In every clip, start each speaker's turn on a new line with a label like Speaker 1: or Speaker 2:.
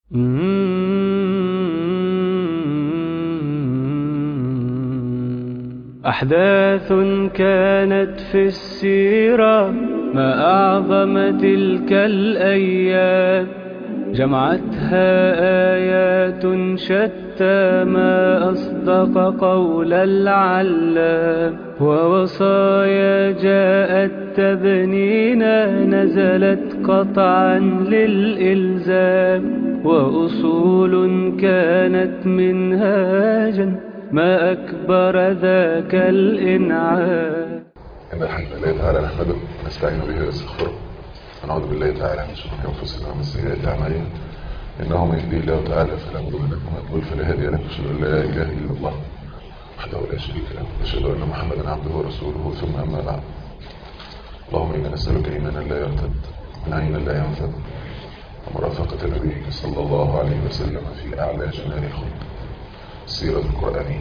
Speaker 1: أحداث كانت في السيرة ما أعظم تلك الأيام جمعتها آيات شتى ما أصدق قول العلام ووصايا جاءت تبنينا نزلت قطعا للإلزام وأصول كانت منهاجا ما أكبر ذاك الإنعام
Speaker 2: إن الحمد لله تعالى نحمده ونستعين به ونستغفره ونعوذ بالله تعالى من شرور أنفسنا ومن سيئات أعمالنا إنه من يهديه الله تعالى فلا مضل له ومن يضلل فلا هادي له أشهد أن لا إله إلا الله وحده لا شريك له وأشهد أن محمدا عبده ورسوله ثم أما بعد اللهم إنا نسألك إيمانا لا يرتد ونعيما لا ينفد ومرافقة نبيك صلى الله عليه وسلم في أعلى جنان الخلق السيرة القرآنية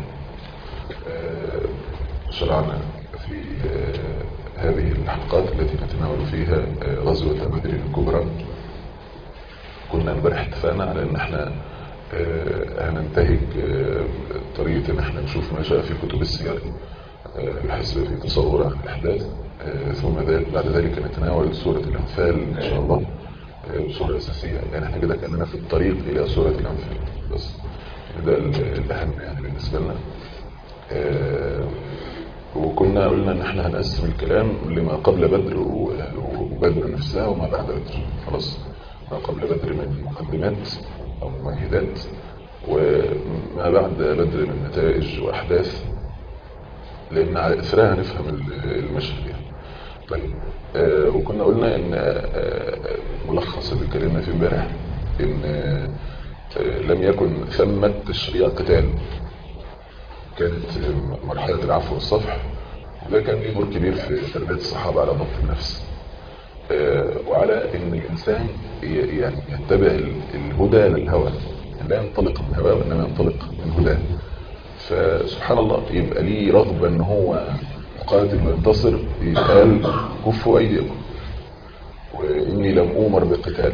Speaker 2: شرعنا في هذه الحلقات التي نتناول فيها غزوة بدر الكبرى كنا امبارح اتفقنا على ان احنا هننتهج طريقة ان احنا نشوف ما جاء في كتب السير بحيث في تصور عن الاحداث ثم بعد ذلك نتناول سورة الانفال ان شاء الله سورة اساسية يعني احنا كده كأننا في الطريق الى سورة الانفال بس ده الاهم يعني بالنسبة لنا وكنا قلنا ان احنا هنقسم الكلام لما قبل بدر وبدر نفسها وما بعد بدر خلاص ما قبل بدر من مقدمات او ممهدات وما بعد بدر من نتائج واحداث لان على اثرها نفهم المشهد يعني طيب آه وكنا قلنا ان آه ملخص اللي اتكلمنا فيه امبارح ان آه لم يكن ثمة تشريع قتال كانت مرحلة العفو والصفح وده كان له دور كبير في تربية الصحابة على ضبط النفس وعلى ان الانسان يعني يتبع الهدى للهوى لا ينطلق من هواه وانما ينطلق من هداه فسبحان الله يبقى ليه رغبة ان هو يقاتل وينتصر يقال كفوا ايديكم واني لم اومر بقتال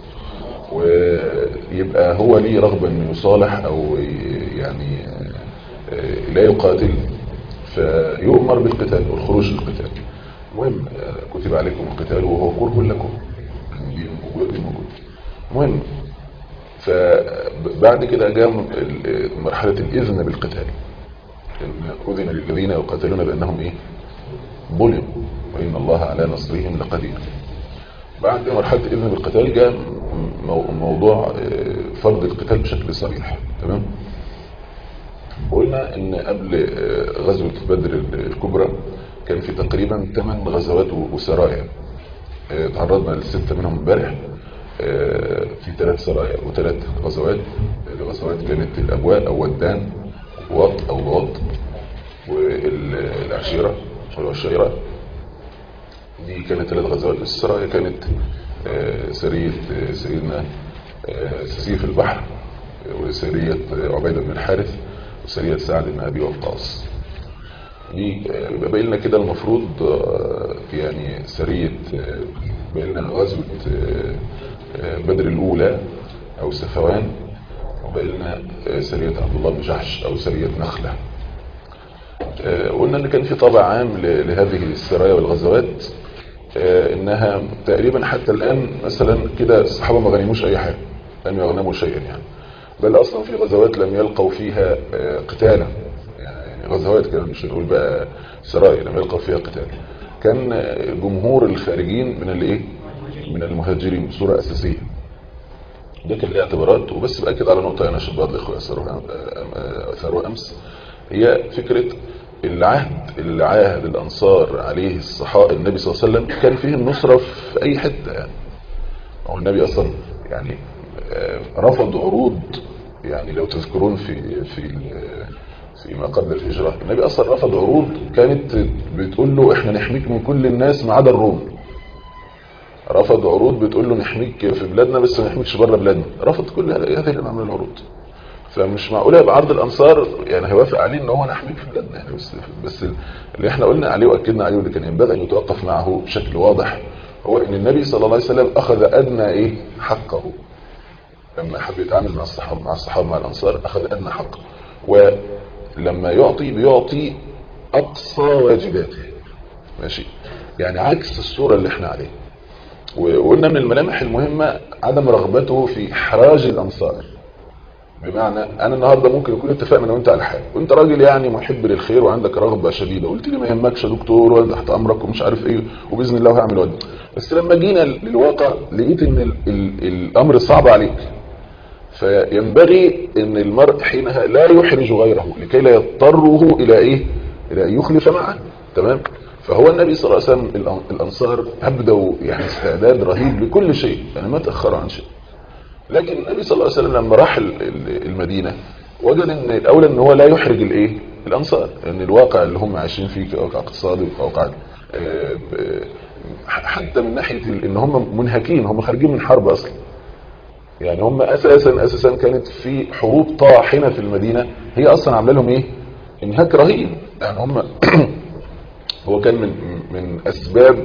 Speaker 2: ويبقى هو ليه رغبة انه يصالح او يعني لا يقاتل فيؤمر بالقتال والخروج للقتال المهم كتب عليكم القتال وهو كره لكم موجود موجود المهم فبعد كده جاء مرحلة الإذن بالقتال أذن للذين يقاتلون بأنهم إيه ظلموا وإن الله على نصرهم لقدير بعد مرحلة الإذن بالقتال جاء موضوع فرض القتال بشكل صريح تمام قلنا ان قبل غزوة بدر الكبرى كان في تقريبا 8 غزوات وسرايا تعرضنا للستة منهم امبارح في ثلاث سرايا وثلاث غزوات الغزوات كانت الابواء او ودان واط او واط والعشيرة والعشيرة دي كانت ثلاث غزوات السرايا كانت سرية سيدنا سيف البحر وسرية عبيدة بن الحارث وسرية سعد بن أبي وقاص دي باين لنا كده المفروض يعني سرية باين لنا غزوة بدر الأولى أو سفوان وباين لنا سرية عبد الله بن جحش أو سرية نخلة قلنا ان كان في طابع عام لهذه السرايا والغزوات انها تقريبا حتى الان مثلا كده الصحابه ما غنموش اي حاجه لم يغنموا شيئا يعني بل اصلا في غزوات لم يلقوا فيها قتالا يعني غزوات كده مش نقول بقى سرايا لم يلقوا فيها قتال كان جمهور الخارجين من الايه من المهاجرين بصوره اساسيه ده كان له اعتبارات وبس باكد على نقطه انا شباب الاخوه اثروها امس هي فكره العهد اللي عاهد الانصار عليه الصحابه النبي صلى الله عليه وسلم كان فيه النصره في اي حته يعني هو النبي اصلا يعني رفض عروض يعني لو تذكرون في في فيما قبل الهجرة النبي أصلا رفض عروض كانت بتقول له احنا نحميك من كل الناس ما عدا الروم رفض عروض بتقول له نحميك في بلادنا بس ما نحميكش بره بلادنا رفض كل هذه الانواع من العروض فمش معقوله يبقى عرض الانصار يعني هيوافق عليه ان هو نحميك في بلادنا يعني بس بس اللي احنا قلنا عليه واكدنا عليه واللي كان ينبغي ان يتوقف معه بشكل واضح هو ان النبي صلى الله عليه وسلم اخذ ادنى ايه حقه لما حب يتعامل مع الصحابة مع الصحابة مع الأنصار أخذ أدنى حق ولما يعطي بيعطي أقصى واجباته ماشي يعني عكس الصورة اللي احنا عليها وقلنا من الملامح المهمة عدم رغبته في إحراج الأنصار بمعنى أنا النهاردة ممكن يكون اتفقنا أنا وأنت على حاجة وأنت راجل يعني محب للخير وعندك رغبة شديدة قلت لي ما يهمكش يا دكتور ولا تحت أمرك ومش عارف إيه وبإذن الله هعمل وده بس لما جينا للواقع لقيت إن ال ال الأمر صعب عليك فينبغي ان المرء حينها لا يحرج غيره لكي لا يضطره الى ايه الى ان يخلف معه تمام فهو النبي صلى الله عليه وسلم الانصار ابدوا يعني استعداد رهيب لكل شيء يعني ما تاخروا عن شيء لكن النبي صلى الله عليه وسلم لما راح المدينه وجد ان الاولى ان هو لا يحرج الايه الانصار ان الواقع اللي هم عايشين فيه كواقع اقتصادي وكواقع حتى من ناحيه ان هم منهكين هم خارجين من حرب اصلا يعني هم اساسا اساسا كانت في حروب طاحنه في المدينه هي اصلا عامله لهم ايه انهاك رهيب يعني هم هو كان من من اسباب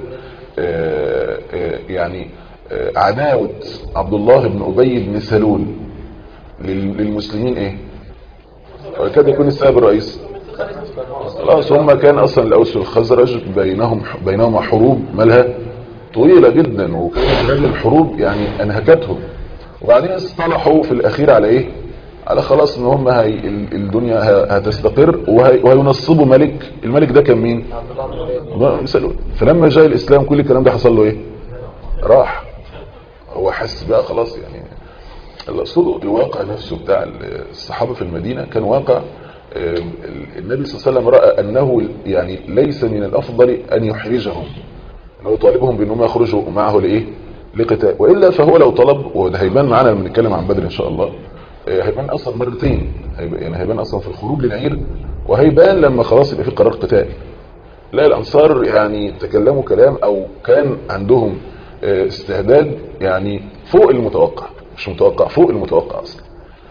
Speaker 2: آآ آآ يعني عداوه عبد الله بن ابي بن سلول للمسلمين ايه وكاد يكون السبب الرئيسي خلاص هم كان اصلا الاوس والخزرج بينهم بينهما حروب مالها طويله جدا وكانت هذه الحروب يعني انهكتهم وبعدين اصطلحوا في الاخير على ايه على خلاص ان هم هي الدنيا هتستقر وهينصبوا ملك الملك ده كان مين سلول فلما جاء الاسلام كل الكلام ده حصل له ايه راح هو حس بقى خلاص يعني الاصل الواقع نفسه بتاع الصحابه في المدينه كان واقع النبي صلى الله عليه وسلم راى انه يعني ليس من الافضل ان يحرجهم انه يطالبهم بانهم يخرجوا معه لايه لقتال والا فهو لو طلب وده هيبان معانا لما نتكلم عن بدر ان شاء الله هيبان اصلا مرتين هيبان يعني هيبان اصلا في الخروج للعير وهيبان لما خلاص يبقى في قرار قتال لا الانصار يعني تكلموا كلام او كان عندهم استعداد يعني فوق المتوقع مش متوقع فوق المتوقع اصلا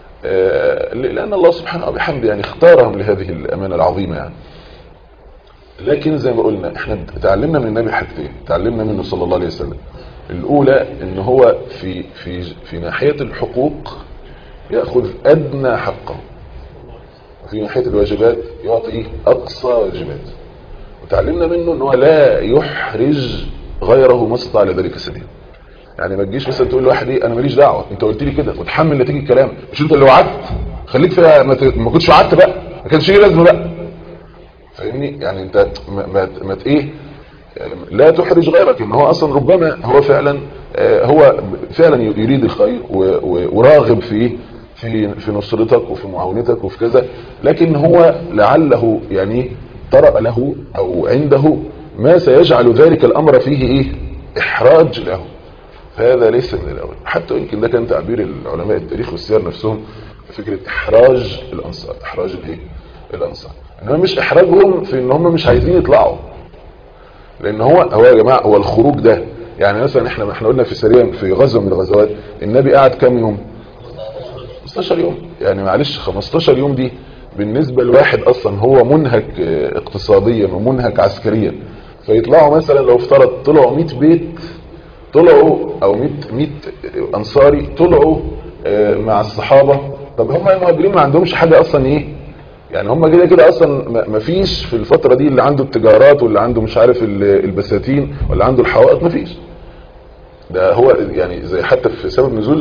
Speaker 2: لان الله سبحانه وبحمده يعني اختارهم لهذه الامانه العظيمه يعني لكن زي ما قلنا احنا تعلمنا من النبي حاجتين تعلمنا منه صلى الله عليه وسلم الاولى ان هو في في في ناحيه الحقوق ياخذ ادنى حقه وفي ناحيه الواجبات يعطي اقصى واجبات وتعلمنا منه ان هو لا يحرج غيره ما استطاع لذلك سبيل يعني ما تجيش مثلا تقول لواحد ايه انا ماليش دعوه انت قلت لي كده وتحمل نتيجه الكلام مش انت اللي وعدت خليك فيها ما, ت... ما كنتش وعدت بقى ما كانش ليه لازمه بقى فاهمني يعني انت ما ما, ما ايه لا تحرج غيرك ان هو اصلا ربما هو فعلا هو فعلا يريد الخير وراغب في في في نصرتك وفي معاونتك وفي كذا لكن هو لعله يعني طرأ له او عنده ما سيجعل ذلك الامر فيه ايه احراج له هذا ليس من الاول حتى يمكن ده كان تعبير العلماء التاريخ والسير نفسهم فكره احراج الانصار احراج الايه الانصار انما مش احراجهم في ان هم مش عايزين يطلعوا لان هو هو يا جماعه هو الخروج ده يعني مثلا احنا احنا قلنا في سريع في غزوه من الغزوات النبي قعد كام يوم 15 يوم يعني معلش 15 يوم دي بالنسبه لواحد اصلا هو منهك اقتصاديا ومنهك عسكريا فيطلعوا مثلا لو افترض طلعوا 100 بيت طلعوا او 100 100 انصاري طلعوا مع الصحابه طب هم المهاجرين ما عندهمش حاجه اصلا ايه يعني هم كده كده اصلا ما فيش في الفتره دي اللي عنده التجارات واللي عنده مش عارف البساتين ولا عنده الحوائط ما فيش ده هو يعني زي حتى في سبب نزول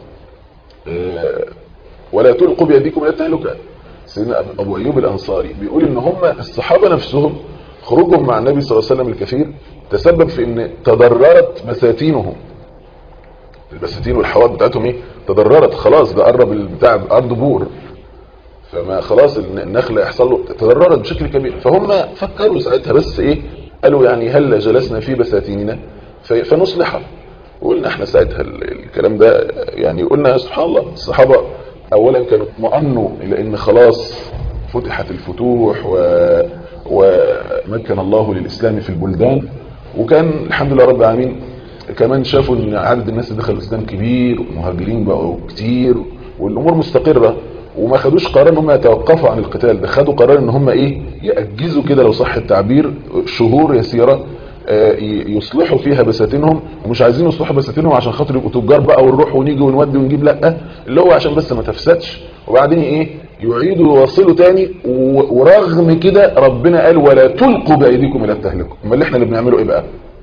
Speaker 2: ولا تلقوا بايديكم الى التهلكه سيدنا ابو ايوب الانصاري بيقول ان هم الصحابه نفسهم خروجهم مع النبي صلى الله عليه وسلم الكثير تسبب في ان تضررت بساتينهم البساتين والحوائط بتاعتهم ايه تضررت خلاص ده قرب البتاع ارض بور فما خلاص النخل يحصل له تضررت بشكل كبير فهم فكروا ساعتها بس ايه قالوا يعني هل جلسنا في بساتيننا فنصلحها وقلنا احنا ساعتها الكلام ده يعني قلنا سبحان الله الصحابه اولا كانوا اطمأنوا الى ان خلاص فتحت الفتوح و ومكن الله للاسلام في البلدان وكان الحمد لله رب العالمين كمان شافوا ان عدد الناس اللي دخل الاسلام كبير والمهاجرين بقوا كتير والامور مستقره وما خدوش قرار ان هم يتوقفوا عن القتال ده خدوا قرار ان هم ايه يأجزوا كده لو صح التعبير شهور يسيره آه، ي- يصلحوا فيها بساتينهم ومش عايزين يصلحوا بساتينهم عشان خاطر يبقوا تجار بقى ونروح ونيجي ونودي ونجيب لا اللي هو عشان بس ما تفسدش وبعدين ايه يعيدوا يواصلوا تاني و- ورغم كده ربنا قال ولا تلقوا بايديكم الى التهلكه امال اللي احنا اللي بنعمله ايه بقى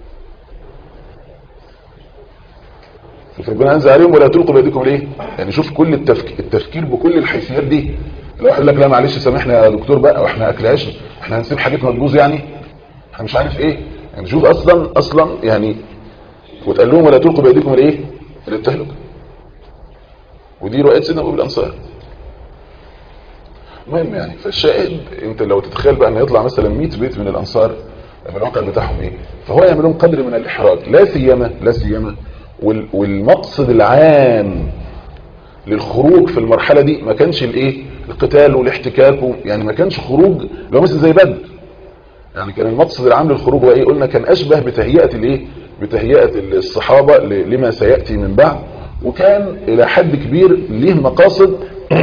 Speaker 2: شوف ربنا انزل عليهم ولا تلقوا بايديكم ليه يعني شوف كل التفكير, التفكير بكل الحيثيات دي لو يقول لك لا معلش سامحنا يا دكتور بقى واحنا اكلاش احنا هنسيب حاجتنا تبوظ يعني احنا مش عارف ايه يعني شوف اصلا اصلا يعني وتقال لهم ولا تلقوا بايديكم لايه للتهلكه ودي رؤيه سيدنا ابو الانصار المهم يعني فالشاهد انت لو تتخيل بقى ان يطلع مثلا 100 بيت من الانصار يبقى الواقع بتاعهم ايه فهو يعمل لهم قدر من الاحراج لا سيما لا سيما وال- والمقصد العام للخروج في المرحله دي ما كانش الايه القتال والاحتكاك و- يعني ما كانش خروج لو مثل زي بدر يعني كان المقصد العام للخروج هو ايه قلنا كان اشبه بتهيئه الايه بتهيئه الصحابه ل- لما سياتي من بعد وكان الى حد كبير ليه مقاصد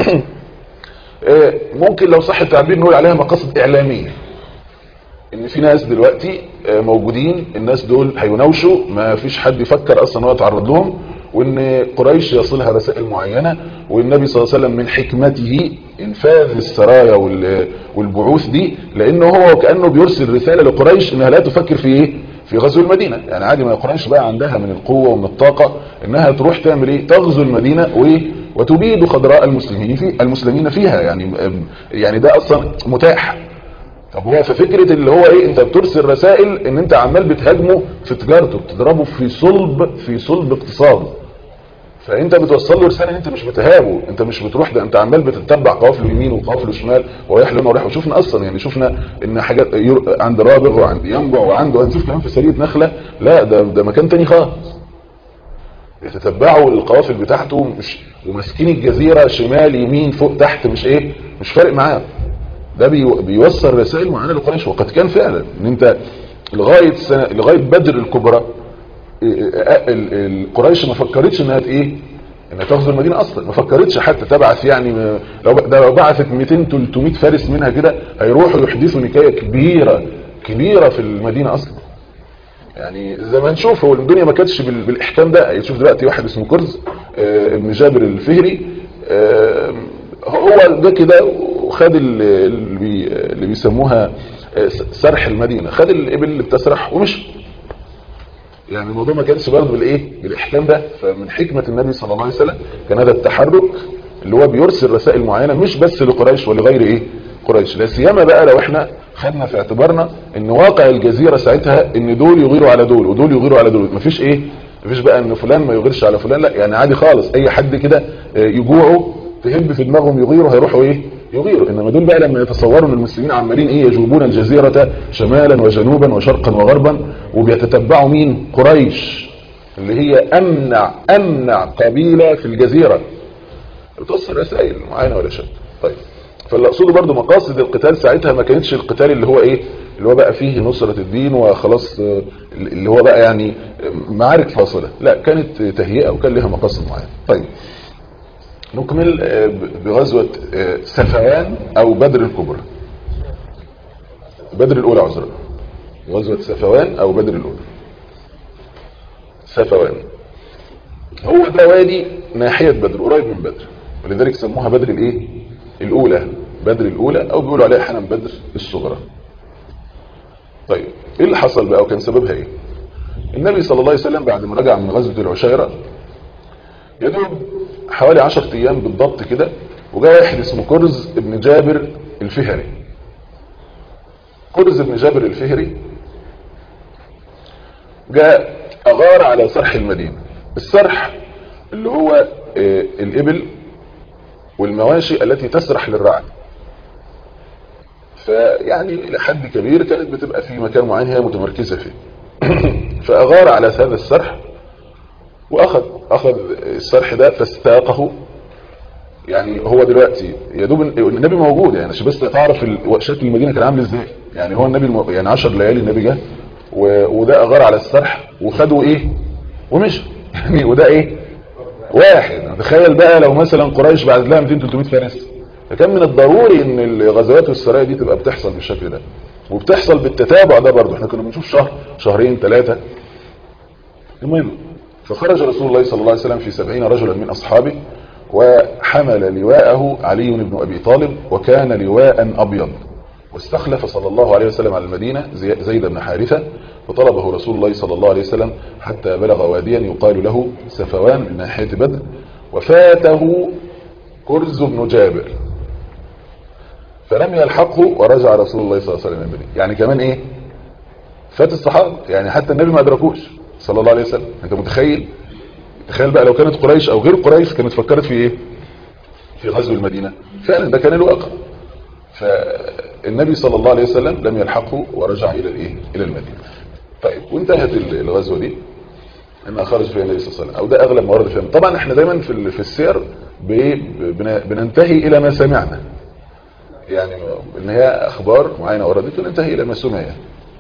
Speaker 2: آه، ممكن لو صح التعبير نقول عليها مقاصد اعلاميه ان في ناس دلوقتي آه، موجودين الناس دول هيناوشوا ما فيش حد يفكر اصلا هو يتعرض لهم وان قريش يصلها رسائل معينة والنبي صلى الله عليه وسلم من حكمته انفاذ السرايا وال- والبعوث دي لانه هو كانه بيرسل رساله لقريش انها لا تفكر في ايه في غزو المدينه يعني عادي ما قريش بقى عندها من القوه ومن الطاقه انها تروح تعمل ايه تغزو المدينه وايه وتبيد خضراء المسلمين في المسلمين فيها يعني يعني ده اصلا متاح طب هو في فكرة اللي هو ايه انت بترسل رسائل ان انت عمال بتهاجمه في تجارته بتضربه في صلب في صلب اقتصاده فانت بتوصل له رساله ان انت مش بتهابه انت مش بتروح ده انت عمال بتتبع قوافله يمين وقوافله شمال ورايح لنا ورايح وشفنا اصلا يعني شفنا ان حاجات ير- عند رابغ وعند ينبع وعنده هنشوف كمان في سريه نخله لا ده ده مكان تاني خالص يتتبعوا القوافل بتاعته مش وماسكين الجزيره شمال يمين فوق تحت مش ايه مش فارق معاه ده بي- بيوصل رسائل معينه لقريش وقد كان فعلا ان انت لغايه سنة لغايه بدر الكبرى ال- ال- قريش ما فكرتش انها ت- ايه انها تغزو المدينه اصلا ما فكرتش حتى تبعث يعني ما- لو ب- ده لو بعثت 200 300 فارس منها كده هيروحوا يحدثوا نكايه كبيره كبيره في المدينه اصلا يعني زي ما نشوف هو الدنيا ما كانتش بال- بالاحكام ده تشوف دلوقتي واحد اسمه كرز آه، ابن جابر الفهري آه، هو ده كده وخد ال- اللي بي- اللي بيسموها آه، سرح المدينه خد الابل اللي بتسرح ومشي يعني الموضوع ما كانش برضه بالايه بالاحكام ده فمن حكمه النبي صلى الله عليه وسلم كان هذا التحرك اللي هو بيرسل رسائل معينه مش بس لقريش ولغير ايه قريش لا سيما بقى لو احنا خدنا في اعتبارنا ان واقع الجزيره ساعتها ان دول يغيروا على دول ودول يغيروا على دول مفيش ايه مفيش بقى ان فلان ما يغيرش على فلان لا يعني عادي خالص اي حد كده آه، يجوعوا تهب في دماغهم يغيروا هيروحوا ايه يغيروا انما دول بقى لما يتصوروا ان المسلمين عمالين ايه يجوبون الجزيره شمالا وجنوبا وشرقا وغربا وبيتتبعوا مين قريش اللي هي امنع امنع قبيله في الجزيره بتوصل رسائل معينه ولا شك طيب فاللي اقصده برضو مقاصد القتال ساعتها ما كانتش القتال اللي هو ايه اللي هو بقى فيه نصرة الدين وخلاص آه، اللي هو بقى يعني معارك فاصلة لا كانت تهيئة وكان لها مقاصد معينة طيب نكمل آه، بغزوة آه، سفوان او بدر الكبرى بدر الاولى عذرا غزوة سفوان او بدر الاولى سفوان هو ده وادي ناحية بدر قريب من بدر ولذلك سموها بدر الايه الاولى بدر الاولى او بيقولوا عليها احيانا بدر الصغرى طيب ايه اللي حصل بقى وكان سببها ايه النبي صلى الله عليه وسلم بعد ما رجع من غزوة العشيرة يدوب حوالي 10 ايام بالضبط كده وجاء واحد اسمه كرز ابن جابر الفهري كرز ابن جابر الفهري جاء اغار على صرح المدينة الصرح اللي هو آه، الابل والمواشي التي تسرح للرعي فيعني لحد كبير كانت بتبقى في مكان معين هي متمركزة فيه فأغار على هذا السرح وأخذ أخذ السرح ده فاستاقه يعني هو دلوقتي يا دوب النبي موجود يعني عشان بس تعرف ال- شكل المدينة كان عامل ازاي يعني هو النبي الم... يعني 10 ليالي النبي جه و... وده أغار على السرح وخدوا ايه ومشوا يعني وده ايه واحد تخيل بقى لو مثلا قريش بعد لها 200 300 فارس فكان من الضروري ان الغزوات والسرايا دي تبقى بتحصل بالشكل ده وبتحصل بالتتابع ده برضه احنا كنا بنشوف شهر شهرين ثلاثة المهم فخرج رسول الله صلى الله عليه وسلم في سبعين رجلا من أصحابه وحمل لواءه علي بن أبي طالب وكان لواء أبيض واستخلف صلى الله عليه وسلم على المدينة زيد بن حارثة فطلبه رسول الله صلى الله عليه وسلم حتى بلغ واديا يقال له سفوان من ناحية بدر وفاته كرز بن جابر فلم يلحقه ورجع رسول الله صلى الله عليه وسلم المدينة يعني كمان ايه فات الصحابة يعني حتى النبي ما أدركوش صلى الله عليه وسلم انت متخيل تخيل بقى لو كانت قريش او غير قريش كانت فكرت في ايه في غزو المدينة فعلا ده كان الواقع فالنبي صلى الله عليه وسلم لم يلحقه ورجع الى الايه الى المدينة طيب وانتهت الغزوة دي ان خرج فيها النبي صلى الله عليه وسلم او ده اغلب موارد الفهم طبعا احنا دايما في في السير بننتهي الى ما سمعنا يعني ان هي اخبار معينه وردت وننتهي الى ما سمع يعني.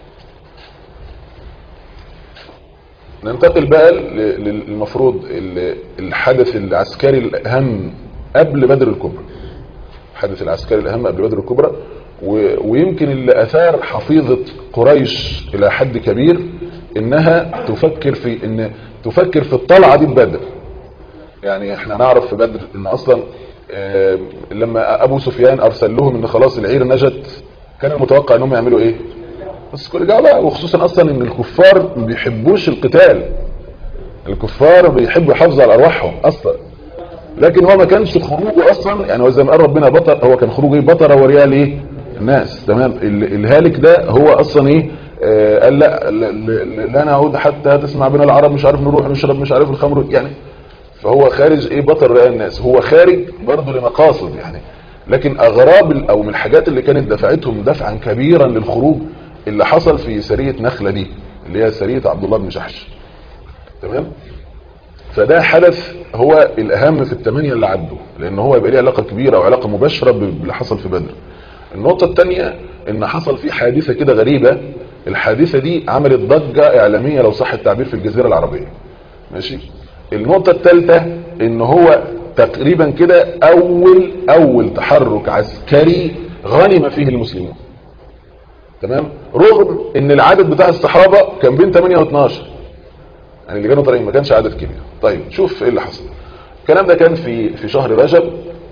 Speaker 2: ننتقل بقى للمفروض الحدث العسكري الاهم قبل بدر الكبرى الحدث العسكري الاهم قبل بدر الكبرى ويمكن اللي اثار حفيظه قريش الى حد كبير انها تفكر في ان تفكر في الطلعه دي ببدر يعني احنا نعرف في بدر ان اصلا لما ابو سفيان ارسل لهم ان خلاص العير نجت كان المتوقع انهم يعملوا ايه بس كل بقى وخصوصا اصلا ان الكفار ما بيحبوش القتال الكفار بيحبوا يحافظوا على ارواحهم اصلا لكن هو ما كانش خروجه اصلا يعني زي ما قال ربنا بطر هو كان خروجه بطر ورياء ايه الناس تمام الهالك ده هو اصلا ايه آه قال لا لا نعود حتى تسمع بنا العرب مش عارف نروح نشرب مش عارف الخمر يعني فهو خارج ايه بطل رئاء الناس هو خارج برضه لمقاصد يعني لكن اغراب او من الحاجات اللي كانت دفعتهم دفعا كبيرا للخروج اللي حصل في سرية نخلة دي اللي هي سرية عبد الله بن جحش تمام فده حدث هو الاهم في الثمانية اللي عدوا لان هو يبقى ليه علاقة كبيرة وعلاقة مباشرة باللي حصل في بدر النقطة الثانية ان حصل في حادثة كده غريبة الحادثة دي عملت ضجة اعلامية لو صح التعبير في الجزيرة العربية ماشي النقطة الثالثة ان هو تقريبا كده اول اول تحرك عسكري غنم فيه المسلمون تمام رغم ان العدد بتاع الصحابة كان بين 8 و 12 يعني اللي كانوا طالعين ما كانش عدد كبير طيب شوف ايه اللي حصل الكلام ده كان في في شهر رجب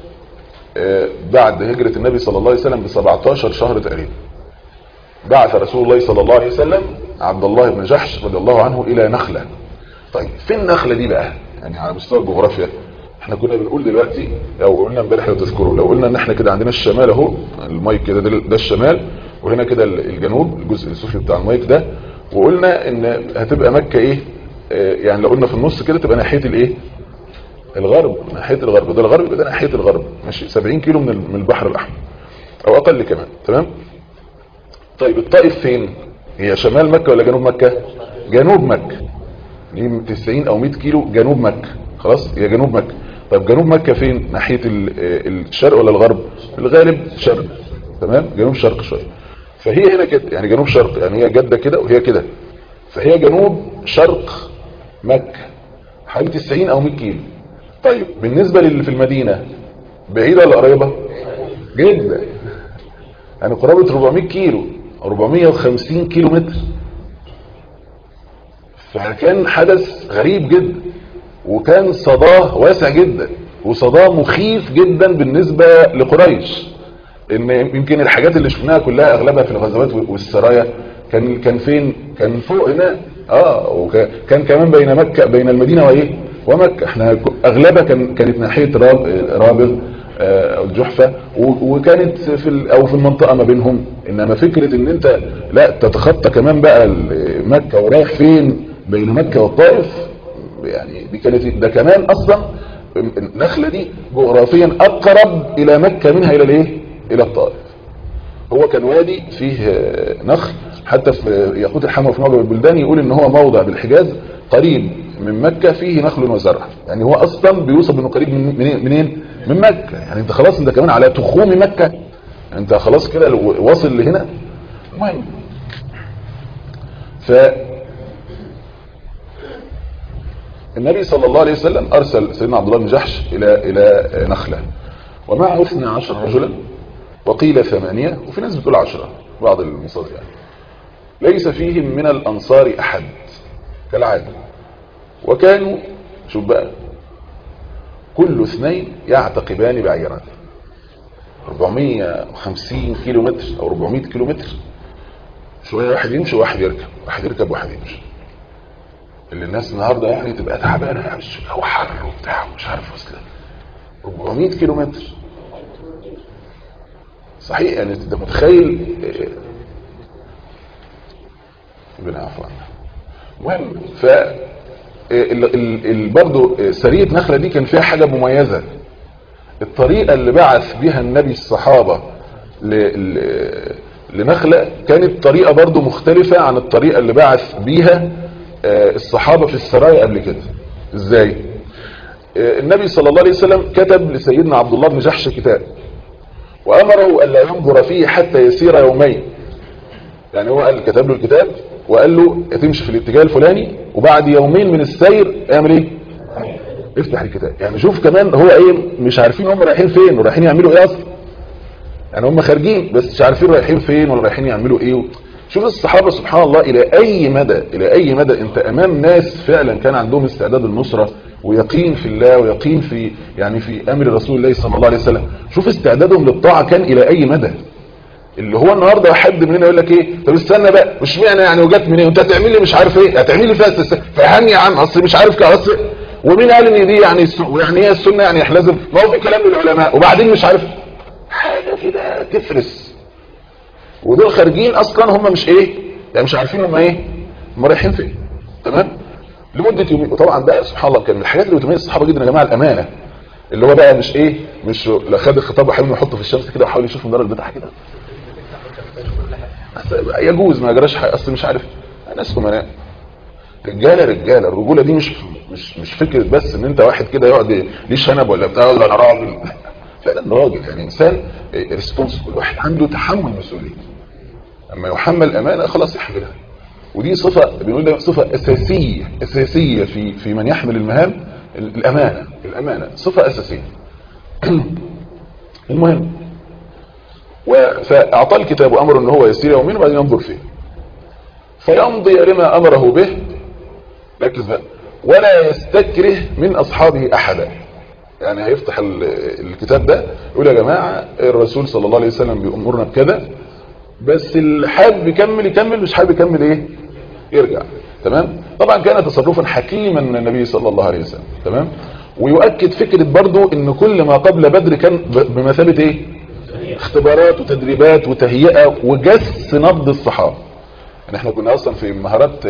Speaker 2: آه بعد هجرة النبي صلى الله عليه وسلم ب 17 شهر تقريبا بعث رسول الله صلى الله عليه وسلم عبد الله بن جحش رضي الله عنه الى نخلة طيب فين النخلة دي بقى يعني على مستوى الجغرافيا احنا كنا بنقول دلوقتي لو قلنا امبارح لو تذكروا لو قلنا ان احنا كده عندنا الشمال اهو المايك كده ده, ده الشمال وهنا كده الجنوب الجزء السفلي بتاع المايك ده وقلنا ان هتبقى مكة ايه اه يعني لو قلنا في النص كده تبقى ناحية الايه الغرب ناحية الغرب ده الغرب ده ناحية الغرب ماشي 70 كيلو من البحر الاحمر او اقل كمان تمام طيب الطائف فين هي شمال مكة ولا جنوب مكة جنوب مكة دي 90 او 100 كيلو جنوب مكة خلاص هي جنوب مكة طيب جنوب مكة فين ناحية الشرق ولا الغرب الغالب شرق تمام جنوب شرق شوية فهي هنا كده يعني جنوب شرق يعني هي جدة كده وهي كده فهي جنوب شرق مكة حوالي 90 او 100 كيلو طيب بالنسبة للي في المدينة بعيدة ولا قريبة جدا يعني قرابة 400 كيلو 450 كيلو متر فكان حدث غريب جدا وكان صداه واسع جدا وصداه مخيف جدا بالنسبة لقريش ان يمكن الحاجات اللي شفناها كلها اغلبها في الغزوات والسرايا كان كان فين كان فوق هنا اه وكان كمان بين مكة بين المدينة وايه ومكة احنا اغلبها كان كانت ناحية راب رابغ او الجحفة وكانت في او في المنطقة ما بينهم انما فكرة ان انت لا تتخطى كمان بقى مكة ورايح فين بين مكة والطائف يعني دي كانت ده كمان اصلا النخلة دي جغرافيا اقرب الى مكة منها الى الايه الى الطائف هو كان وادي فيه نخل حتى في ياقوت الحمى في معجم البلدان يقول ان هو موضع بالحجاز قريب من مكة فيه نخل وزرع يعني هو اصلا بيوصف انه قريب من منين منين من مكة يعني انت خلاص انت كمان على تخوم مكة انت خلاص كده واصل لهنا المهم ف النبي صلى الله عليه وسلم ارسل سيدنا عبد الله بن جحش الى الى نخله ومعه 12 رجلا وقيل ثمانية وفي ناس بتقول عشرة بعض المصادر يعني ليس فيهم من الأنصار أحد كالعادة وكانوا شوف بقى كل اثنين يعتقبان بعيران 450 كيلو متر أو 400 كيلو متر شوية واحد يمشي وواحد يركب واحد يركب وواحد يمشي اللي الناس النهاردة يعني تبقى تعبانة يعني هو حر وبتاع ومش عارف وصل 400 كيلو متر صحيح يعني انت متخيل ربنا يعفو عنا المهم ف برضه سرية نخلة دي كان فيها حاجة مميزة الطريقة اللي بعث بها النبي الصحابة لنخلة كانت طريقة برضه مختلفة عن الطريقة اللي بعث بيها الصحابة في السرايا قبل كده ازاي النبي صلى الله عليه وسلم كتب لسيدنا عبد الله بن جحش كتاب وأمره ألا ينظر فيه حتى يسير يومين يعني هو قال كتب له الكتاب وقال له تمشي في الاتجاه الفلاني وبعد يومين من السير اعمل ايه افتح الكتاب يعني شوف كمان هو ايه مش عارفين هم رايحين فين ورايحين يعملوا ايه اصلا يعني هم خارجين بس مش عارفين رايحين فين ولا رايحين يعملوا ايه شوف الصحابة سبحان الله الى اي مدى الى اي مدى انت امام ناس فعلا كان عندهم استعداد النصرة ويقين في الله ويقين في يعني في امر رسول الله صلى الله عليه وسلم شوف استعدادهم للطاعة كان الى اي مدى اللي هو النهارده حد مننا يقول لك ايه طب استنى بقى مش معنى يعني وجت منين انت هتعمل لي مش عارف ايه هتعمل لي فيها فهني يا عم اصل مش عارف كده اصل ومين قال ان دي يعني يعني هي السنه يعني احنا لازم ما هو في كلام للعلماء وبعدين مش عارف حاجه كده تفرس ودول خارجين اصلا هم مش ايه يعني مش عارفين هم ايه هم رايحين فين تمام لمده يومين وطبعا ده سبحان الله كان من الحاجات اللي بتميز الصحابه جدا يا جماعه الامانه اللي هو بقى مش ايه مش لا خد الخطاب وحاول يحطه في الشمس كده وحاول يشوف المدرج بتاعها كده يجوز ما جراش حاجه اصل مش عارف ناس امناء رجاله رجاله الرجوله دي مش مش مش فكره بس ان انت واحد كده يقعد ليه شنب ولا بتاع ولا انا راجل فعلا راجل يعني انسان ريسبونسبل واحد عنده تحمل مسؤوليه اما يحمل امانه خلاص يحملها ودي صفه بنقول ده صفه اساسيه اساسيه في في من يحمل المهام الامانه الامانه صفه اساسيه المهم فأعطى الكتاب أمر أنه هو يسير يومين وبعدين ينظر فيه فيمضي لما أمره به ركز بقى ولا يستكره من أصحابه أحدا يعني هيفتح الكتاب ده يقول يا جماعة الرسول صلى الله عليه وسلم بيأمرنا بكذا بس اللي حابب يكمل يكمل مش حابب يكمل ايه يرجع تمام طبعا كان تصرفا حكيما من النبي صلى الله عليه وسلم تمام ويؤكد فكرة برضو ان كل ما قبل بدر كان بمثابة ايه اختبارات وتدريبات وتهيئة وجس نبض الصحابة يعني احنا كنا اصلا في مهارات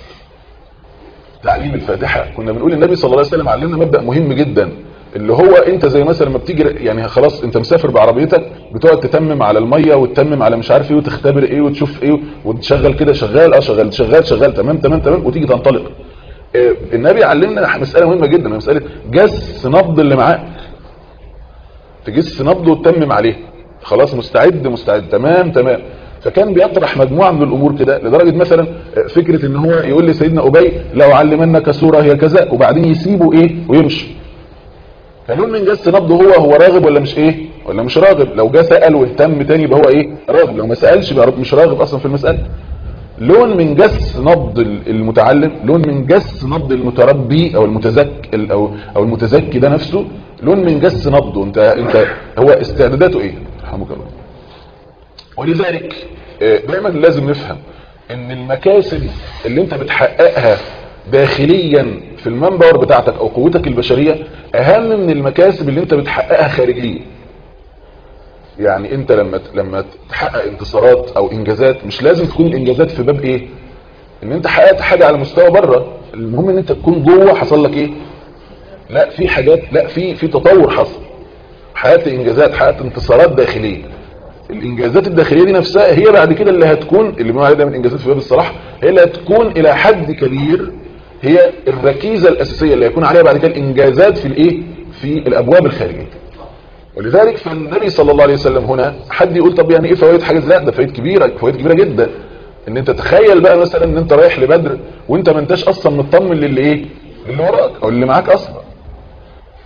Speaker 2: تعليم الفاتحة كنا بنقول النبي صلى الله عليه وسلم علمنا مبدأ مهم جدا اللي هو انت زي مثلا لما بتيجي يعني خلاص انت مسافر بعربيتك بتقعد تتمم على المية وتتمم على مش عارف ايه وتختبر ايه وتشوف ايه وتشغل كده شغال اه شغال شغال شغال تمام تمام تمام وتيجي تنطلق اه النبي علمنا مسألة مهمة جدا مسألة جس نبض اللي معاك تجس نبضه وتتمم عليه خلاص مستعد مستعد تمام تمام فكان بيطرح مجموعة من الأمور كده لدرجة مثلا فكرة ان هو يقول لي سيدنا أبي لو علمنك سورة هي كذا وبعدين يسيبه ايه ويمشي فنقول من جس نبضه هو هو راغب ولا مش ايه ولا مش راغب لو جه سأل واهتم تاني يبقى هو ايه راغب لو ما سألش يبقى مش راغب اصلا في المسألة لون من جس نبض المتعلم لون من جس نبض المتربي او المتزك او او المتزكي ده نفسه لون من جس نبضه انت انت هو استعداداته ايه رحمك الله ولذلك دايما لازم نفهم ان المكاسب اللي انت بتحققها داخليا في المنبر بتاعتك او قوتك البشرية اهم من المكاسب اللي انت بتحققها خارجيا يعني انت لما لما تحقق انتصارات او انجازات مش لازم تكون الانجازات في باب ايه ان انت حققت حاجة على مستوى بره المهم ان انت تكون جوه حصل لك ايه لا في حاجات لا في في تطور حصل حققت انجازات حققت انتصارات داخليه الانجازات الداخليه دي نفسها هي بعد كده اللي هتكون اللي بنقول عليها من انجازات في باب الصلاح هي اللي هتكون الى حد كبير هي الركيزه الاساسيه اللي هيكون عليها بعد كده الانجازات في الايه في الابواب الخارجيه ولذلك فالنبي صلى الله عليه وسلم هنا حد يقول طب يعني ايه فوائد حاجه لا ده فوائد كبيره فوائد كبيره جدا ان انت تخيل بقى مثلا ان انت رايح لبدر وانت ما انتش اصلا مطمن للي ايه اللي وراك او اللي معاك اصلا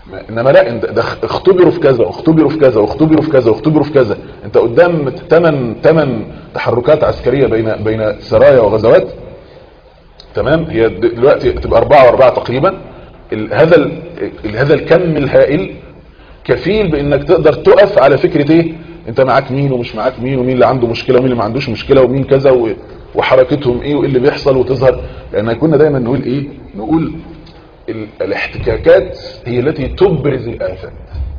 Speaker 2: ما- انما لا انت ده اختبروا في كذا واختبروا في كذا واختبروا في كذا واختبروا في كذا انت قدام ثمان ثمان تحركات عسكريه بين بين سرايا وغزوات تمام هي د- دلوقتي تبقى أربعة وأربعة تقريبا ال- هذا ال- ال- هذا الكم الهائل كفيل بانك تقدر تقف على فكرة ايه انت معاك مين ومش معاك مين ومين اللي عنده مشكلة ومين اللي ما عندوش مشكلة ومين كذا و- وحركتهم ايه وايه اللي بيحصل وتظهر لان كنا دايما نقول ايه نقول ال- الاحتكاكات هي التي تبرز الآفات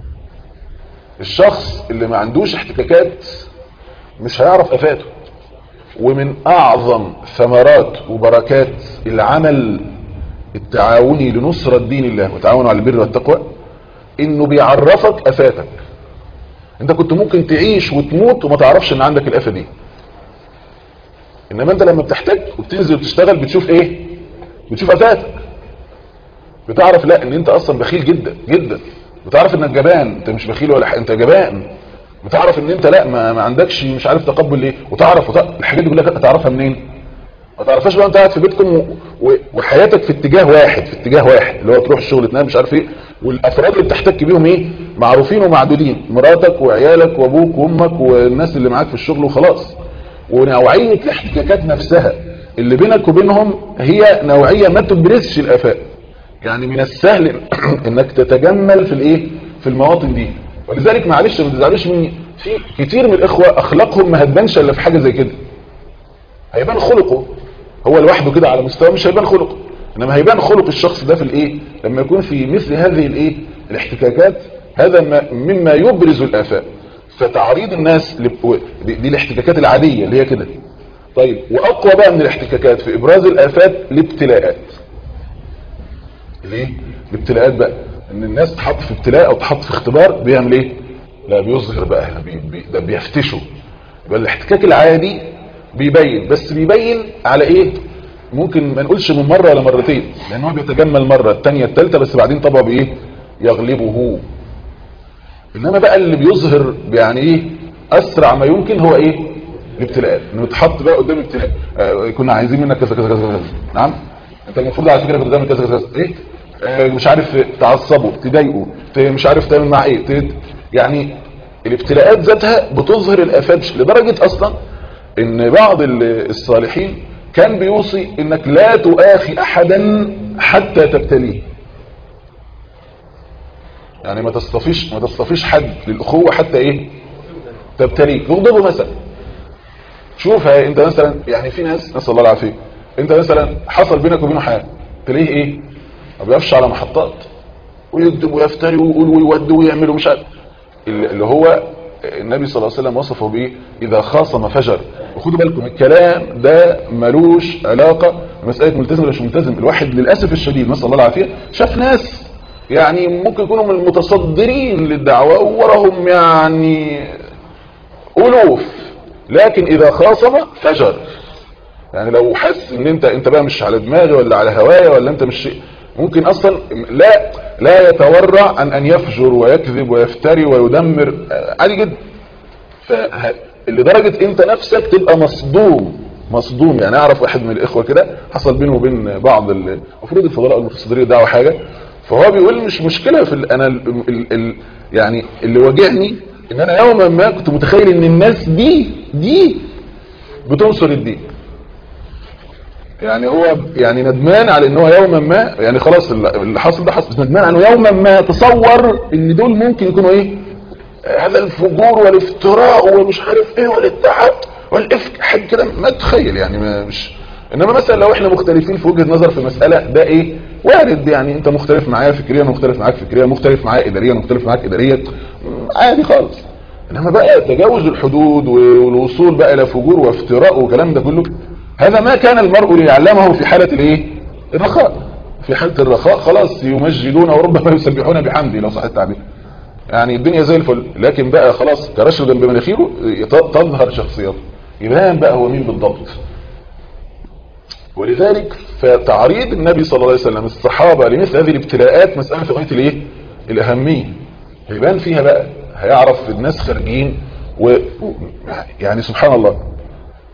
Speaker 2: الشخص اللي ما عندوش احتكاكات مش هيعرف آفاته ومن أعظم ثمرات وبركات العمل التعاوني لنصرة دين الله وتعاونوا على البر والتقوى انه بيعرفك افاتك انت كنت ممكن تعيش وتموت وما تعرفش ان عندك الافه دي انما انت لما بتحتاج وبتنزل وتشتغل بتشوف ايه بتشوف افاتك بتعرف لا ان انت اصلا بخيل جدا جدا بتعرف انك جبان انت مش بخيل ولا حاجه انت جبان بتعرف ان انت لا ما, ما عندكش مش عارف تقبل ليه وتعرف وتعرف الحاجات دي كلها تعرفها منين ما تعرفهاش بقى انت قاعد في بيتكم و... و... وحياتك في اتجاه واحد في اتجاه واحد اللي هو تروح الشغل تنام مش عارف ايه والافراد اللي بتحتك بيهم ايه معروفين ومعدودين مراتك وعيالك وابوك وامك والناس اللي معاك في الشغل وخلاص ونوعيه الاحتكاكات نفسها اللي بينك وبينهم هي نوعيه ما تبرزش الافات يعني من السهل انك تتجمل في الايه في المواطن دي ولذلك معلش ما تزعلوش مني في كتير من الاخوه اخلاقهم ما هتبانش الا في حاجه زي كده هيبان خلقه هو لوحده كده على مستوى مش هيبان خلقه انما هيبان خلق الشخص ده في الايه لما يكون في مثل هذه الايه الاحتكاكات هذا ما مما يبرز الافات فتعريض الناس لب... دي, دي الاحتكاكات العاديه اللي هي كده طيب واقوى بقى من الاحتكاكات في ابراز الافات الابتلاءات ليه الابتلاءات بقى ان الناس تحط في ابتلاء او تحط في اختبار بيعمل ايه لا بيظهر بقى هنا بي... بي... ده بيفتشوا يبقى الاحتكاك العادي بيبين بس بيبين على ايه ممكن ما نقولش من مرة ولا مرتين لان هو بيتجمل مرة التانية التالتة بس بعدين طبعا بايه يغلبه انما بقى اللي بيظهر يعني ايه اسرع ما يمكن هو ايه الابتلاءات انه يتحط بقى قدام ابتلاء آه كنا عايزين منك كذا كذا كذا كذا نعم انت المفروض على فكره كنت تعمل كذا كذا ايه آه مش عارف تعصبه تضايقه مش عارف تعمل معاه ايه تد... يعني الابتلاءات ذاتها بتظهر الافات لدرجه اصلا ان بعض الصالحين كان بيوصي انك لا تؤاخي احدا حتى تبتليه يعني ما تصطفيش ما تصطفيش حد للاخوه حتى ايه تبتليه تغضبه مثلا شوف انت مثلا يعني في ناس نسال الله العافيه انت مثلا حصل بينك وبينه حاجه تلاقيه ايه ما بيقفش على محطات ويكذب ويفتري ويقول ويود ويعمل ومش عارف اللي هو النبي صلى الله عليه وسلم وصفه بايه اذا خاصم فجر وخدوا بالكم الكلام ده ملوش علاقه بمساله ملتزم ولا مش ملتزم الواحد للاسف الشديد نسال الله العافيه شاف ناس يعني ممكن يكونوا من المتصدرين للدعوه وراهم يعني الوف لكن اذا خاصم فجر يعني لو حس ان انت انت بقى مش على دماغي ولا على هوايا ولا انت مش ممكن اصلا لا لا يتورع عن ان يفجر ويكذب ويفتري ويدمر عادي جدا لدرجة انت نفسك تبقى مصدوم مصدوم يعني اعرف واحد من الاخوة كده حصل بينه وبين بعض المفروض الفضلاء والمتصدرين دعوة حاجة فهو بيقول مش مشكلة في ال انا ال ال ال يعني اللي واجعني ان انا يوما ما كنت متخيل ان الناس دي دي بتنصر الدين يعني هو يعني ندمان على ان هو يوما ما يعني خلاص اللي حصل ده حصل بس ندمان على انه يوما ما تصور ان دول ممكن يكونوا ايه هذا الفجور والافتراء ومش عارف ايه والادعاء والافك حاجه كده ما تخيل يعني ما مش انما مثلا لو احنا مختلفين في وجهه نظر في مساله ده ايه وارد يعني انت مختلف معايا فكريا مختلف معاك فكريا مختلف معايا اداريا مختلف معاك اداريا عادي خالص انما بقى تجاوز الحدود والوصول بقى الى فجور وافتراء والكلام ده كله هذا ما كان المرء ليعلمه في حالة الايه الرخاء في حالة الرخاء خلاص يمجدون وربما يسبحون بحمده لو صح التعبير يعني الدنيا زي الفل لكن بقى خلاص كرشد بمناخيره تظهر شخصيته يبان بقى هو مين بالضبط ولذلك فتعريض النبي صلى الله عليه وسلم الصحابة لمثل هذه الابتلاءات مسألة في غاية الايه الأهمية هيبان فيها بقى هيعرف الناس خارجين و يعني سبحان الله